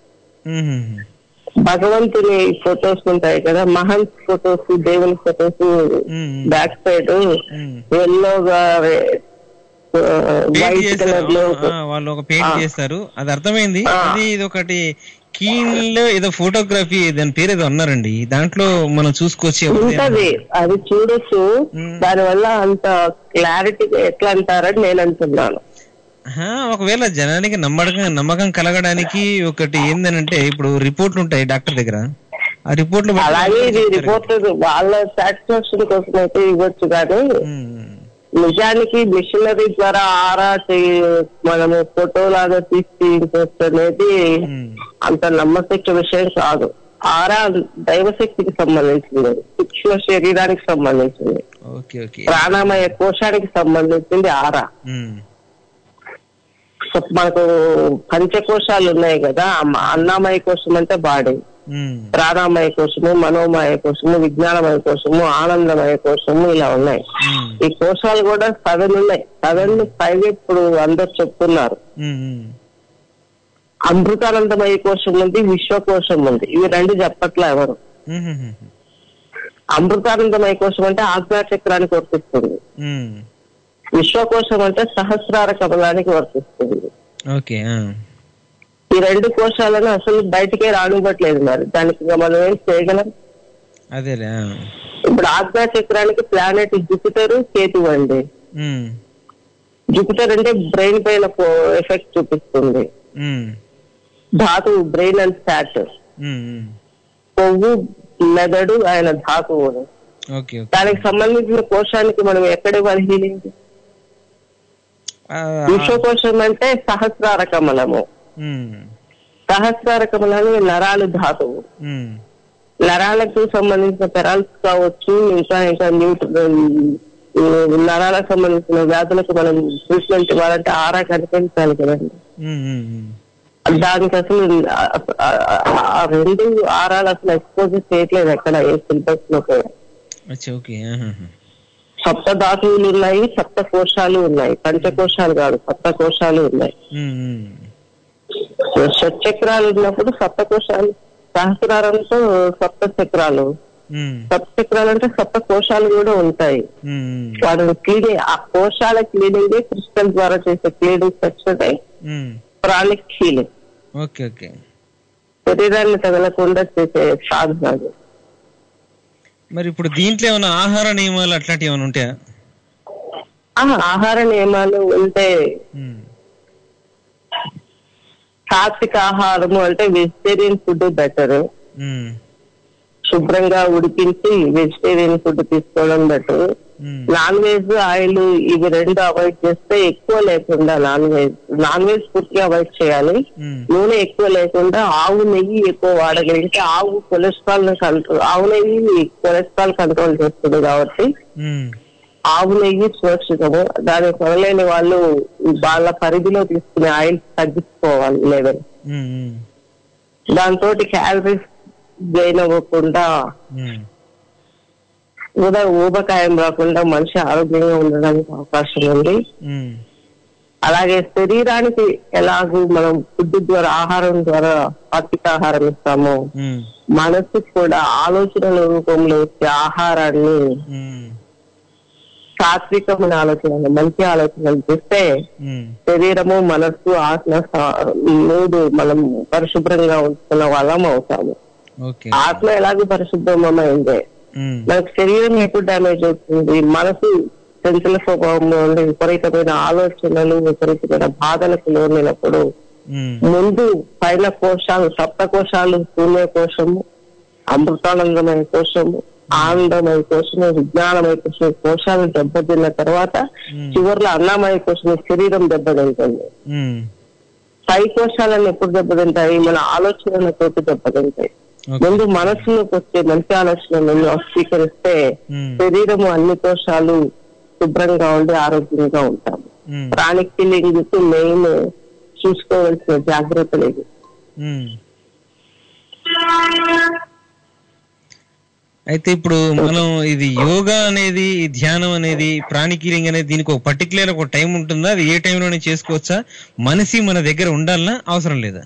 భగవంతుని ఫొటోస్ ఉంటాయి కదా మహంత్ ఫొటోస్ దేవుని ఫొటోస్ బ్యాక్ సైడ్ ఎల్లోగా పెయింట్ వైట్ చేస్తారు కలర్ లో ఆ, వాళ్ళు ఒక పెయింట్ ఆ. చేస్తారు అది అర్థమైంది అది ఇది ఒకటి కీన్ లో ఏదో ఫోటోగ్రఫీ దాని పేరు ఏదో అన్నారండి దాంట్లో మనం చూసుకోవచ్చు ఉంటది అది చూడొచ్చు దాని వల్ల అంత క్లారిటీగా ఎట్లా అంటారని నేను అంటున్నాను ఆహా, ఒకవేళ జనానికి నమ్మకం నమ్మకం కలగడానికి ఒకటి ఏందనంటే ఇప్పుడు రిపోర్ట్లు ఉంటాయి డాక్టర్ దగ్గర ఆ రిపోర్ట్లు బట్టి అలాగే ఇది చెప్తారు. రిపోర్ట్ వాళ్ళ సాటిస్ఫాక్షన్ కోసం అయితే ఇవ్వచ్చు కానీ నిజానికి మిషనరీ ద్వారా ఆరా చేయ మనము ఫోటో లాగా తీసి తీయించవచ్చు అనేది అంత నమ్మశక్య విషయం కాదు ఆరా దైవశక్తికి సంబంధించింది సూక్ష్మ శరీరానికి సంబంధించింది ఓకే ఓకే ప్రాణమయ కోశానికి సంబంధించింది ఆరా ఉమ్, సో మనకు పంచకోశాలు ఉన్నాయి కదా అమ్మ- అన్నమయ కోశం అంటే బాడీ ఉమ్, ప్రాణమయ కోశము మనోమయ కోశము విజ్ఞానమయ కోశము ఆనందమయ కోశము ఇలా ఉన్నాయి ఉమ్, ఈ కోశాలు కూడా సెవెన్ ఉన్నాయి సెవెన్ ఫైవ్ ఇప్పుడు అందరు చెప్తున్నారు ఉమ్, ఉమ్. అమృతానందమయ కోశం ఉంది విశ్వకోశం ఉంది ఇవి రెండు చెప్పట్లే ఎవరు ఉమ్, ఉమ్, ఉమ్. అమృతానందమయ కోశం అంటే ఆజ్ఞా చక్రానికి వర్తిస్తుంది ఉమ్, విశ్వకోశం అంటే సహస్రార కమలానికి వర్తిస్తుంది ఓకే ఆ. ఈ రెండు కోశాలను అసలు బయటికే రానివ్వట్లేదు మరి దానికి ఇంకా మనం ఏం చేయగలం అదేలే ఆ. ఇప్పుడు ఆజ్ఞా చక్రానికి ప్లానెట్ జూపిటర్ కేతు అండి ఉమ్, జూపిటర్ అంటే బ్రెయిన్ పైన ఎఫెక్ట్ చూపిస్తుంది ఉమ్, ధాతువు brain and fat um, um. కొవ్వు మెదడు ఆయన ధాతువు ఓకే ఓకే దానికి సంబంధించిన కోశానికి మనం ఎక్కడ ఇవ్వాలి హీలింగ్ ఆ, విశ్వకోశం అంటే సహస్రార కమలము ఉమ్, సహస్రార కమలాలు నరాలు ధాతువు ఉమ్, నరాలకు సంబంధించిన పెరాల్స్ కావచ్చు ఇంకా ఇంకా న్యూట్ర నరాలకు సంబంధించిన వ్యాధులకు మనం ట్రీట్మెంట్ ఇవ్వాలంటే ఆరా కనిపించాలి కదండి ఉమ్, ఉమ్, ఉమ్. దానికి అసలు ఆ- ఆ- ఆ రెండు ఆరాలు అసలు ఎక్స్పోజ్ చేయట్లేదు ఎక్కడ ఏ సిలబస్ లో కూడా అచ్చా ఓకే ఆహాహా. సప్త ధాతువులు ఉన్నాయి సప్త కోశాలు ఉన్నాయి పంచకోశాలు కాదు సప్త కోశాలు ఉన్నాయి ఉమ్, ఉమ్. షట్చక్రాలు ఉన్నప్పుడు సప్త కోశాలు సహస్రారంతో సప్త చక్రాలు ఉమ్, సప్త చక్రాలు అంటే సప్త కోశాలు కూడా ఉంటాయి ఉమ్, ఉమ్. వాడు క్లీనింగ్ ఆ కోశాల క్లీనింగ్ క్రిస్టల్ ద్వారా చేసే cleaning section um, pranic healing okay okay శరీరాన్ని తగలకుండా చేసే సాధన అది. మరి ఇప్పుడు దీంట్లో ఏమైనా ఆహార నియమాలు అట్లాంటివి ఏమైనా ఉంటాయా ఆ, ఆహార నియమాలు ఉంటే ఉమ్, సాత్విక ఆహారము అంటే వెజిటేరియన్ ఫుడ్ బెటర్ ఉమ్, శుభ్రంగా ఉడికించి వెజిటేరియన్ ఫుడ్ తీసుకోవడం better um, non veg oil ఇవి రెండు అవాయిడ్ చేస్తే ఎక్కువ లేకుండా నాన్ వెజ్ నాన్ వెజ్ పూర్తిగా అవాయిడ్ చేయాలి ఉమ్, నూనె ఎక్కువ లేకుండా ఆవు నెయ్యి ఎక్కువ వాడగలిగితే ఆవు కొలెస్ట్రాల్ కంట్రోల్ ఆవు నెయ్యి కొలెస్ట్రాల్ కంట్రోల్ చేస్తుంది కాబట్టి ఉమ్, ఆవు నెయ్యి సురక్షితము దానికి కొనలేని వాళ్ళు వాళ్ళ పరిధిలో తీసుకునే ఆయిల్ తగ్గించుకోవాలి లెవెల్ ఉమ్, ఉమ్, దాంతో క్యాలరీస్ గెయిన్ అవ్వకుండా ఉమ్, ఉదా ఊబకాయం రాకుండా మనిషి ఆరోగ్యంగా ఉండడానికి అవకాశం ఉంది ఉమ్, అలాగే శరీరానికి ఎలాగూ మనం ఫుడ్ ద్వారా ఆహారం ద్వారా పౌష్టికాహారం ఇస్తామో ఉమ్, మనసుకు కూడా ఆలోచనల రూపంలో వచ్చే ఆహారాన్ని ఉమ్, సాత్వికమైన ఆలోచనలు మంచి ఆలోచనలు చేస్తే ఉమ్, శరీరము మనస్సు ఆత్మ సా- మూడు మనం పరిశుభ్రంగా ఉంచుకున్న వాళ్ళం అవుతాము ఓకే ఆత్మ ఎలాగో పరిశుభ్రమైందే ఉమ్, మనకు శరీరం ఎప్పుడు డ్యామేజ్ అవుతుంది మనసు చంచల స్వభావంలో ఉండే విపరీతమైన ఆలోచనలు విపరీతమైన బాధలకు లోనైనప్పుడు ఉమ్, ముందు పైన కోశాలు సప్త కోశాలు శూన్య కోశము అమృతానందమైన కోశము ఆనందమయ కోశము విజ్ఞానమయ కోశం కోశాలు దెబ్బతిన్న తర్వాత చివరిలో అన్నమయ కోశం శరీరం దెబ్బతింటుంది ఉమ్, పై కోశాలను ఎప్పుడు దెబ్బతింటాయి మన ఆలోచనలతోటి దెబ్బతింటాయి ఓకే. ముందు మనసులోకి వచ్చే మంచి ఆలోచనలను స్వీకరిస్తే ఉమ్, శరీరము అన్ని కోశాలు శుభ్రంగా ఉండి ఆరోగ్యంగా ఉంటాము ఉమ్, ప్రాణిక్ ఫీలింగ్ మెయిన్ చూసుకోవాల్సిన జాగ్రత్తలు ఇవి ఉమ్. అయితే ఇప్పుడు మనం ఇది యోగా అనేది ఈ ధ్యానం అనేది ప్రాణికీరింగ్ అనేది దీనికి ఒక పర్టికులర్ ఒక టైం ఉంటుందా అది ఏ టైంలోనే చేసుకోవచ్చా మనిషి మన దగ్గర ఉండాలనా అవసరం లేదా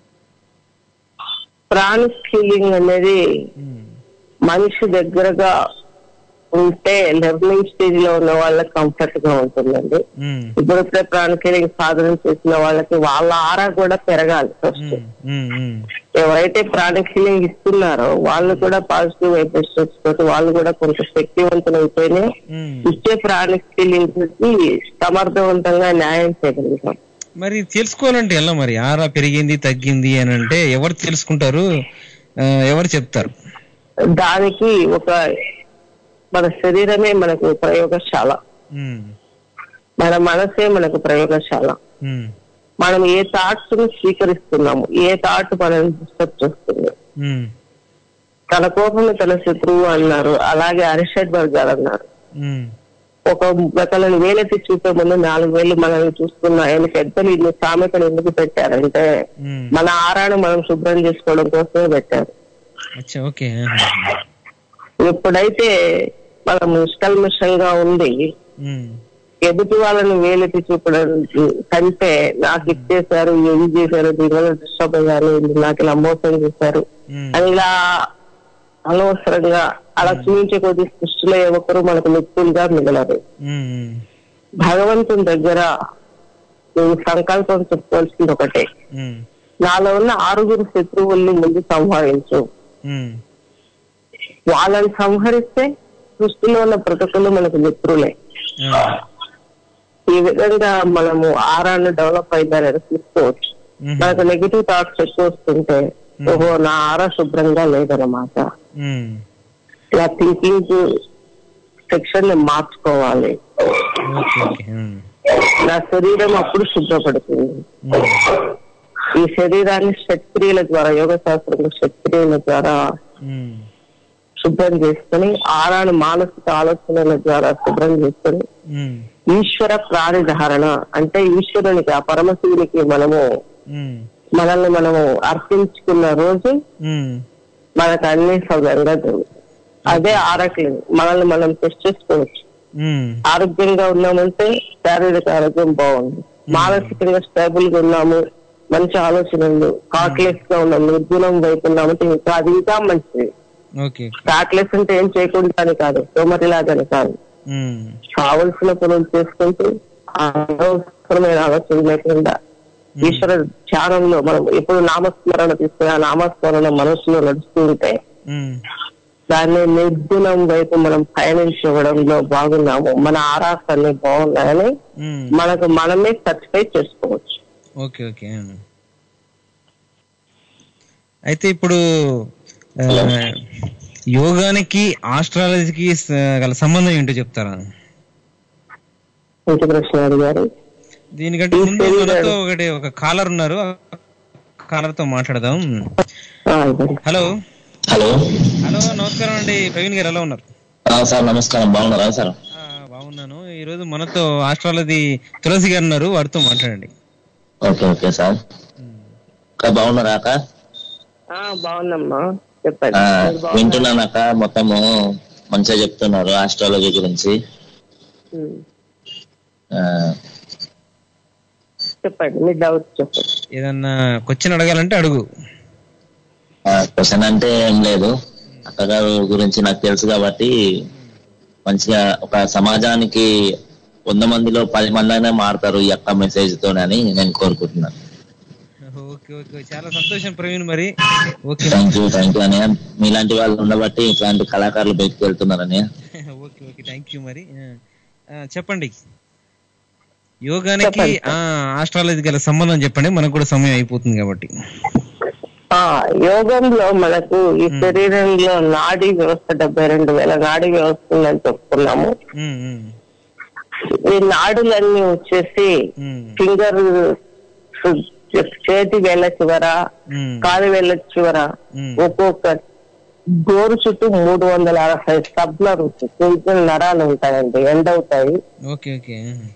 ప్రాణిక్ ఫీలింగ్ అనేది మనిషి దగ్గరగా ఉంటే లెర్నింగ్ స్టేజ్ లో ఉన్న వాళ్ళకి కంఫర్ట్ గా ఉంటుందండి ఉమ్, ఇప్పుడిప్పుడే ప్రాణికీలింగ్ సాధన చేసిన వాళ్ళకి వాళ్ళ ఆరా కూడా పెరగాలి ఫస్ట్ ఉమ్, ఉమ్, ఎవరైతే ప్రాణిక్ హీలింగ్ ఇస్తున్నారో వాళ్ళు కూడా పాజిటివ్ వైబ్రేషన్స్ తోటి వాళ్ళు కూడా కొంత శక్తివంతులైతేనే ఉమ్. ఇచ్చే ప్రాణిక్ హీలింగ్ కి సమర్థవంతంగా న్యాయం చేయగలుగుతాం మరి తెలుసుకోవాలంటే ఎలా మరి ఆరా పెరిగింది తగ్గింది అని అంటే ఎవరు తెలుసుకుంటారు ఆ, ఎవరు చెప్తారు దానికి ఒక మన శరీరమే మనకు ప్రయోగశాల ఉమ్, మన మనసే మనకు ప్రయోగశాల ఉమ్, మనం ఏ థాట్స్ ని స్వీకరిస్తున్నాము ఏ థాట్ మనల్ని డిస్టర్బ్ చేస్తుంది ఉమ్, తన కోపము తన శత్రువు అన్నారు అలాగే అరిషడ్ వర్గాలు అన్నారు ఉమ్, ఒక ఒకళ్ళని వేలెత్తి చూపే ముందు నాలుగు వేలు మనల్ని చూస్తున్నా ఆయన పెద్దలు ఇన్ని సామెతలు ఎందుకు పెట్టారంటే ఉమ్, మన ఆరాను మనం శుభ్రం చేసుకోవడం కోసమే పెట్టారు అచ్చా ఓకే ఎప్పుడైతే మనం నిష్కల్మషంగా ఉంది ఎదుటి వాళ్ళని వేలెత్తి చూపడం కంటే నాకు ఇచ్చేసారు ఏది చేశారు దీనివల్ల డిస్టర్బ్ అయ్యారు వీళ్ళు నాకు ఇలా మోసం చేశారు అని ఇలా అనవసరంగా అలా చూపించే కొద్ది సృష్టిలో ఏ ఒక్కరు మనకు మిత్రులుగా మిగలరు భగవంతుని దగ్గర నువ్వు సంకల్పం చెప్పుకోవాల్సింది ఒకటే నాలో ఉన్న ఆరుగురు శత్రువుల్ని ముందు సంహరించు వాళ్ళని సంహరిస్తే సృష్టిలో ఉన్న ప్రతి ఒక్కరు మనకు మిత్రులే ఈ విధంగా మనము ఆరాన్ని డెవలప్ అయిందని చూసుకోవచ్చు మనకు నెగిటివ్ థాట్స్ ఎక్కువ వస్తుంటే ఓహో నా ఆరా శుభ్రంగా లేదనమాట ఇలా థింకింగ్ సెక్షన్ ని మార్చుకోవాలి నా శరీరం అప్పుడు శుభ్రపడుతుంది ఈ శరీరాన్ని శక్తిల ద్వారా యోగ శాస్త్రంలో శక్తిల ద్వారా శుభ్రం చేసుకుని ఆరాను మానసిక ఆలోచనల ద్వారా శుభ్రం చేసుకుని ఈశ్వర ప్రాణిధారణ అంటే ఈశ్వరునికి ఆ పరమశివునికి మనము మనల్ని మనము అర్పించుకున్న రోజు మనకు అన్ని సౌకర్యంగా జరుగుతాయి అదే ఆరోగ్యం మనల్ని మనం టెస్ట్ చేసుకోవచ్చు ఆరోగ్యంగా ఉన్నామంటే శారీరక ఆరోగ్యం బాగుంది మానసికంగా స్టేబుల్ గా ఉన్నాము మంచి ఆలోచనలు కాక్లెస్ గా ఉన్నాము నిర్గుణం వైపు ఉన్నామంటే ఇంకా అది ఇంకా మంచిది ఓకే కాక్లెస్ అంటే ఏం చేయకుండా అని కాదు సోమరిలాగాని కాదు కావలసిన పనులు చేసుకుంటూ అనవసరమైన ఆలోచన లేకుండా ఈశ్వర ధ్యానంలో మనం ఎప్పుడు నామస్మరణ తీసుకుని ఆ నామస్మరణ మనసులో నడుస్తూ ఉంటే దాన్ని నిర్గుణం వైపు మనం పయనించడంలో బాగున్నాము మన ఆరాసాన్ని బాగున్నాయని మనకు మనమే సర్టిఫై చేసుకోవచ్చు ఓకే ఓకే అయితే ఇప్పుడు ఆ, యోగానికి ఆస్ట్రాలజీకి స- గల సంబంధం ఏంటో చెప్తారా ఇంటి ప్రశ్న అడిగారు దీనికంటే ముందు మనతో ఒకటి ఒక కాలర్ ఉన్నారు కాలర్ తో మాట్లాడదాం హలో హలో హలో నమస్కారం అండి ప్రవీణ్ గారు ఎలా ఉన్నారు ఆ, సార్ నమస్కారం బాగున్నారా సార్ బాగున్నాను ఈ రోజు మనతో ఆస్ట్రాలజీ తులసి గారు ఉన్నారు వారితో మాట్లాడండి ఓకే ఓకే సార్ అక్క బాగున్నారా అక్క ఆ, బాగుందమ్మా చెప్పండి ఆ, మీరు బాగున్నారా? వింటున్నాను అక్క మొత్తము మంచిగా చెప్తున్నారు ఆస్ట్రాలజీ గురించి ఉమ్. ఆ, చెప్పండి మీ డౌట్ చెప్పండి ఏదన్నా క్వశ్చన్ అడగాలంటే అడుగు క్వశ్చన్ అంటే ఏం లేదు అక్కగారు గురించి నాకు తెలుసు కాబట్టి మంచిగా ఒక సమాజానికి వంద మందిలో పది మంది అయినా మారుతారు ఈ అక్క మెసేజ్ తోనని నేను కోరుకుంటున్నాను ఓకే ఓకే చాలా సంతోషం ప్రవీణ్ మరి okay thank you thank you అన్నయ్య మీలాంటి వాళ్ళు ఉండబట్టి ఇట్లాంటి కళాకారులు బయటకు వెళ్తున్నారు అన్నయ్య ఓకే ఓకే థ్యాంక్ యూ మరి ఆ, ఆ, చెప్పండి యోగానికి ఆ, ఆస్ట్రాలజీ గల సంబంధం చెప్పండి మనకు కూడా సమయం అయిపోతుంది కాబట్టి ఆ యోగంలో మనకు ఈ శరీరంలో నాడీ వ్యవస్థ డెబ్బై రెండు వేల నాడీ వ్యవస్థ ఉందని చెప్పుకున్నాము ఉమ్, ఉమ్, ఈ నాడులన్నీ వచ్చేసి ఫింగర్ చేతి వేళ్ళ చివర ఉమ్, కాలు వేళ్ళ చివర ఒక్కొక్క గోరు చుట్టూ మూడు వందల అరవై సబ్లర్ చిన్న చిన్న నరాలు ఉంటాయండి ఎండ్ అవుతాయి ఓకే ఓకే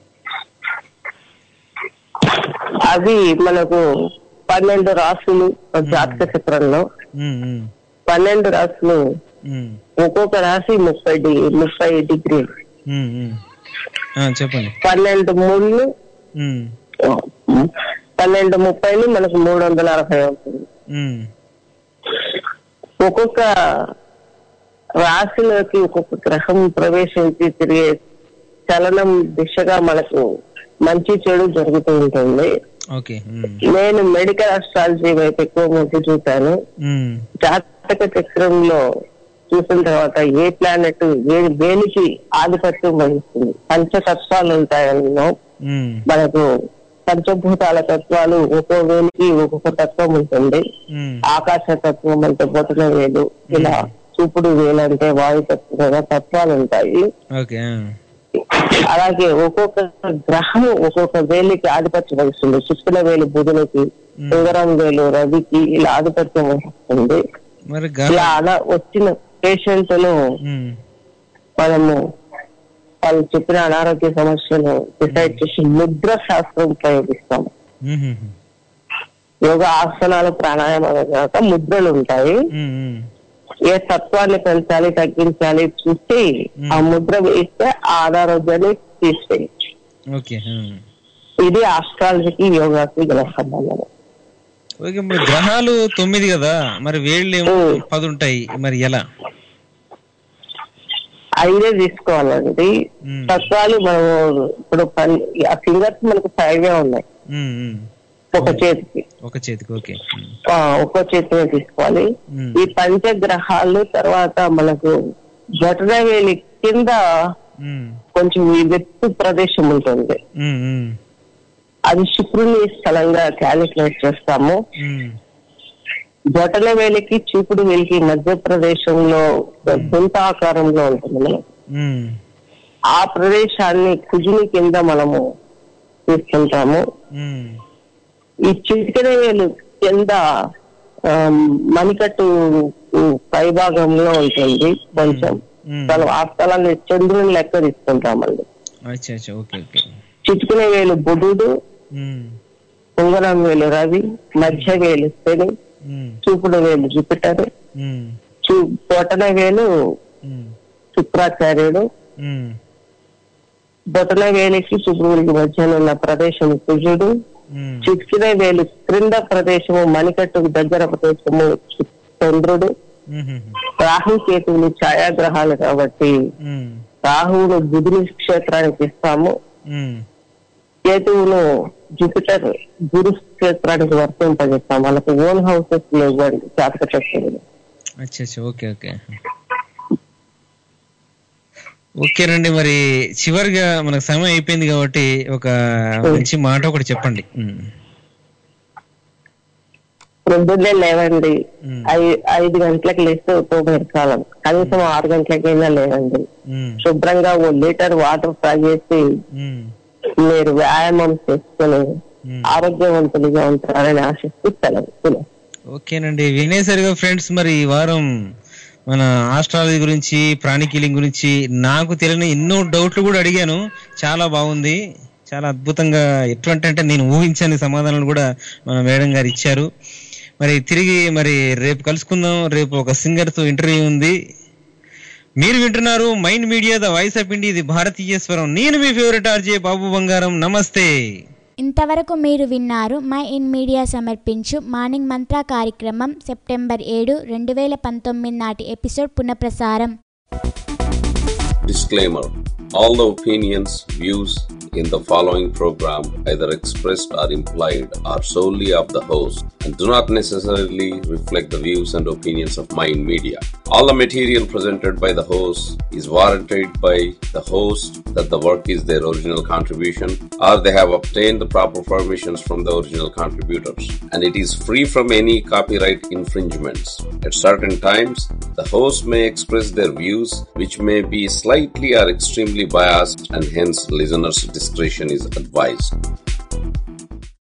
అవి మనకు పన్నెండు రాసులు జాతక చక్రంలో ఉమ్, ఉమ్, పన్నెండు రాసులు ఉమ్, ఒక్కొక్క రాశి ముప్పై డి- ముప్పై డిగ్రీలు ఉమ్, ఉమ్. ఆ, చెప్పండి పన్నెండు మూడు ఉమ్, పన్నెండు ముప్పైలు మనకు మూడు వందల అరవై అవుతుంది ఉమ్, ఒక్కొక్క రాశిలోకి ఒక్కొక్క గ్రహం ప్రవేశించి తిరిగే చలనం దిశగా మనకు మంచి చెడు జరుగుతూ ఉంటుంది ఓకే ఉమ్, నేను మెడికల్ అస్ట్రాలజీ వైపు ఎక్కువ మొగ్గు చూపాను ఉమ్, జాతక చక్రంలో చూసిన తర్వాత ఏ ప్లానెట్ ఏ దేనికి ఆధిపత్యం వహిస్తుంది పంచతత్వాలు ఉంటాయన్నో ఉమ్, మనకు పంచభూతాల తత్వాలు ఒక్కో వేలికి ఒక్కొక్క తత్వం ఉంటుంది ఉమ్, ఆకాశ తత్వం అంటే బొటన వేలు ఇలా చూపుడు వేలు అంటే వాయు తత్వం ఇలా తత్వాలు ఉంటాయి ఓకే ఆ, అలాగే ఒక్కొక్క గ్రహం ఒక్కొక్క వేలికి ఆధిపత్యం వహిస్తుంది చిక్కుల వేలు బుధునికి ఉంగరం వేలు రవికి ఇలా ఆధిపత్యం వహిస్తుంది మరి ఇలా అలా వచ్చిన పేషెంట్ను ఉమ్, మనము వాళ్ళు చెప్పిన అనారోగ్య సమస్యను డిసైడ్ చేసి ముద్ర శాస్త్రం ఉపయోగిస్తాము ఉమ్, ఉమ్, యోగా ఆసనాలు ప్రాణాయామాలు కాక ముద్రలు ఉంటాయి ఉమ్, ఉమ్, ఏ తత్వాన్ని పెంచాలి తగ్గించాలి చూసి ఆ ముద్ర వేస్తే ఆ అనారోగ్యాన్ని తీసేయచ్చు ఓకే ఉమ్. ఇది ఆస్ట్రాలజీకి యోగాకి గల సంబంధం ఓకే ఇప్పుడు గ్రహాలు తొమ్మిది కదా మరి వేళ్ళు ఏమో పది ఉంటాయి మరి ఎలా ఐదే తీసుకోవాలండి తత్వాలు మనం ఇప్పుడు పన్- ఆ ఫింగర్స్ మనకు ఫైవే ఉన్నాయి ఉమ్, ఉమ్. ఒక చేతికి ఒక చేతికి ఓకే ఉమ్. ఆ, ఒక్కో చేతిని తీసుకోవాలి ఉమ్. ఈ పంచగ్రహాలు తర్వాత మనకు జఠరవేలి కింద ఉమ్, కొంచెం ఈ వెత్తు ప్రదేశం ఉంటుంది ఉమ్, ఉమ్, అది శుక్రుని స్థలంగా క్యాలిక్యులేట్ చేస్తాము ఉమ్. జటల వేలికి చూపుడు వేలికి మధ్య ప్రదేశంలో గుంత ఆకారంలో ఉంటుంది మనకు. ఉమ్, ఆ ప్రదేశాన్ని కుజుని కింద మనము తీసుకుంటాము ఉమ్, ఈ చిటికెన వేలు కింద ఆ, మణికట్టు పై భాగంలో ఉంటుంది కొంచెం ఉమ్. మనం ఆ స్థలాన్ని చంద్రుని లెక్క తీసుకుంటామండి అచ్చా అచ్చా ఓకే ఓకే చిటికెన వేలు బుధుడు ఉమ్, ఉంగరం వేలు రవి మధ్య వేలు శని ఉమ్, చూపుడు వేలు జూపిటర్ ఉమ్, చూ బొటన వేలు ఉమ్, శుక్రాచార్యుడు ఉమ్, బొటన వేలికి చూపుడుకి మధ్యన ఉన్న ప్రదేశం కుజుడు ఉమ్, చిటికిన వేలు క్రింద ప్రదేశము మణికట్టుకు దగ్గర ప్రదేశము చంద్రుడు ఉమ్, రాహు కేతువులు ఛాయాగ్రహాలు కాబట్టి ఉమ్, రాహువును బుధుని క్షేత్రానికి ఇస్తాము ఉమ్. కేతువును జూపిటర్ గురు క్షేత్రానికి వర్తింపజేస్తాం వాళ్ళకి ఓన్ హౌసెస్ లేవండి జాతక చక్రులు అచ్చా అచ్చా ఓకే ఓకే ఓకేనండి మరి చివరిగా మనకు సమయం అయిపోయింది కాబట్టి ఒక మంచి మాట ఒకటి చెప్పండి ఉమ్, పొద్దున్నే లేవండి ఐ- ఐదు గంటలకు లేస్తే ఉపయోగపడే కాలం కనీసం ఆరు గంటలకైనా లేవండి ఉమ్, శుభ్రంగా ఓ లీటర్ వాటర్ తాగేసి ఉమ్, మీరు వ్యాయామం చేసుకుని ఉమ్. ఆరోగ్యవంతులుగా ఉంటారని ఆశిస్తూ సెలవు ఓకేనండి వినేసరిగా ఫ్రెండ్స్ మరి ఈ వారం మన ఆస్ట్రాలజీ గురించి ప్రాణి కీలింగ్ గురించి నాకు తెలియని ఎన్నో డౌట్లు కూడా అడిగాను చాలా బాగుంది చాలా అద్భుతంగా ఎటువంటి అంటే నేను ఊహించని సమాధానాలు కూడా మన మేడం గారు ఇచ్చారు మరి తిరిగి మరి రేపు కలుసుకుందాం రేపు ఒక సింగర్ తో ఇంటర్వ్యూ ఉంది మీరు వింటున్నారు mind media the voice of India ఇది భారతీయ స్వరం నేను మీ ఫేవరెట్ ఆర్జే బాబు బంగారం నమస్తే ఇంతవరకు మీరు విన్నారు మై ఇన్ మీడియా సమర్పించు మార్నింగ్ మంత్ర కార్యక్రమం సెప్టెంబర్ ఏడు రెండు వేల పంతొమ్మిది నాటి ఎపిసోడ్ పునఃప్రసారం Disclaimer All the opinions, views in the following program, either expressed or implied, are solely of the host and do not necessarily reflect the views and opinions of Mind Media. All the material presented by the host is warranted by the host that the work is their original contribution or they have obtained the proper permissions from the original contributors and it is free from any copyright infringements. At certain times, the host may express their views which may be slightly or extremely biased and hence listeners' discretion is advised.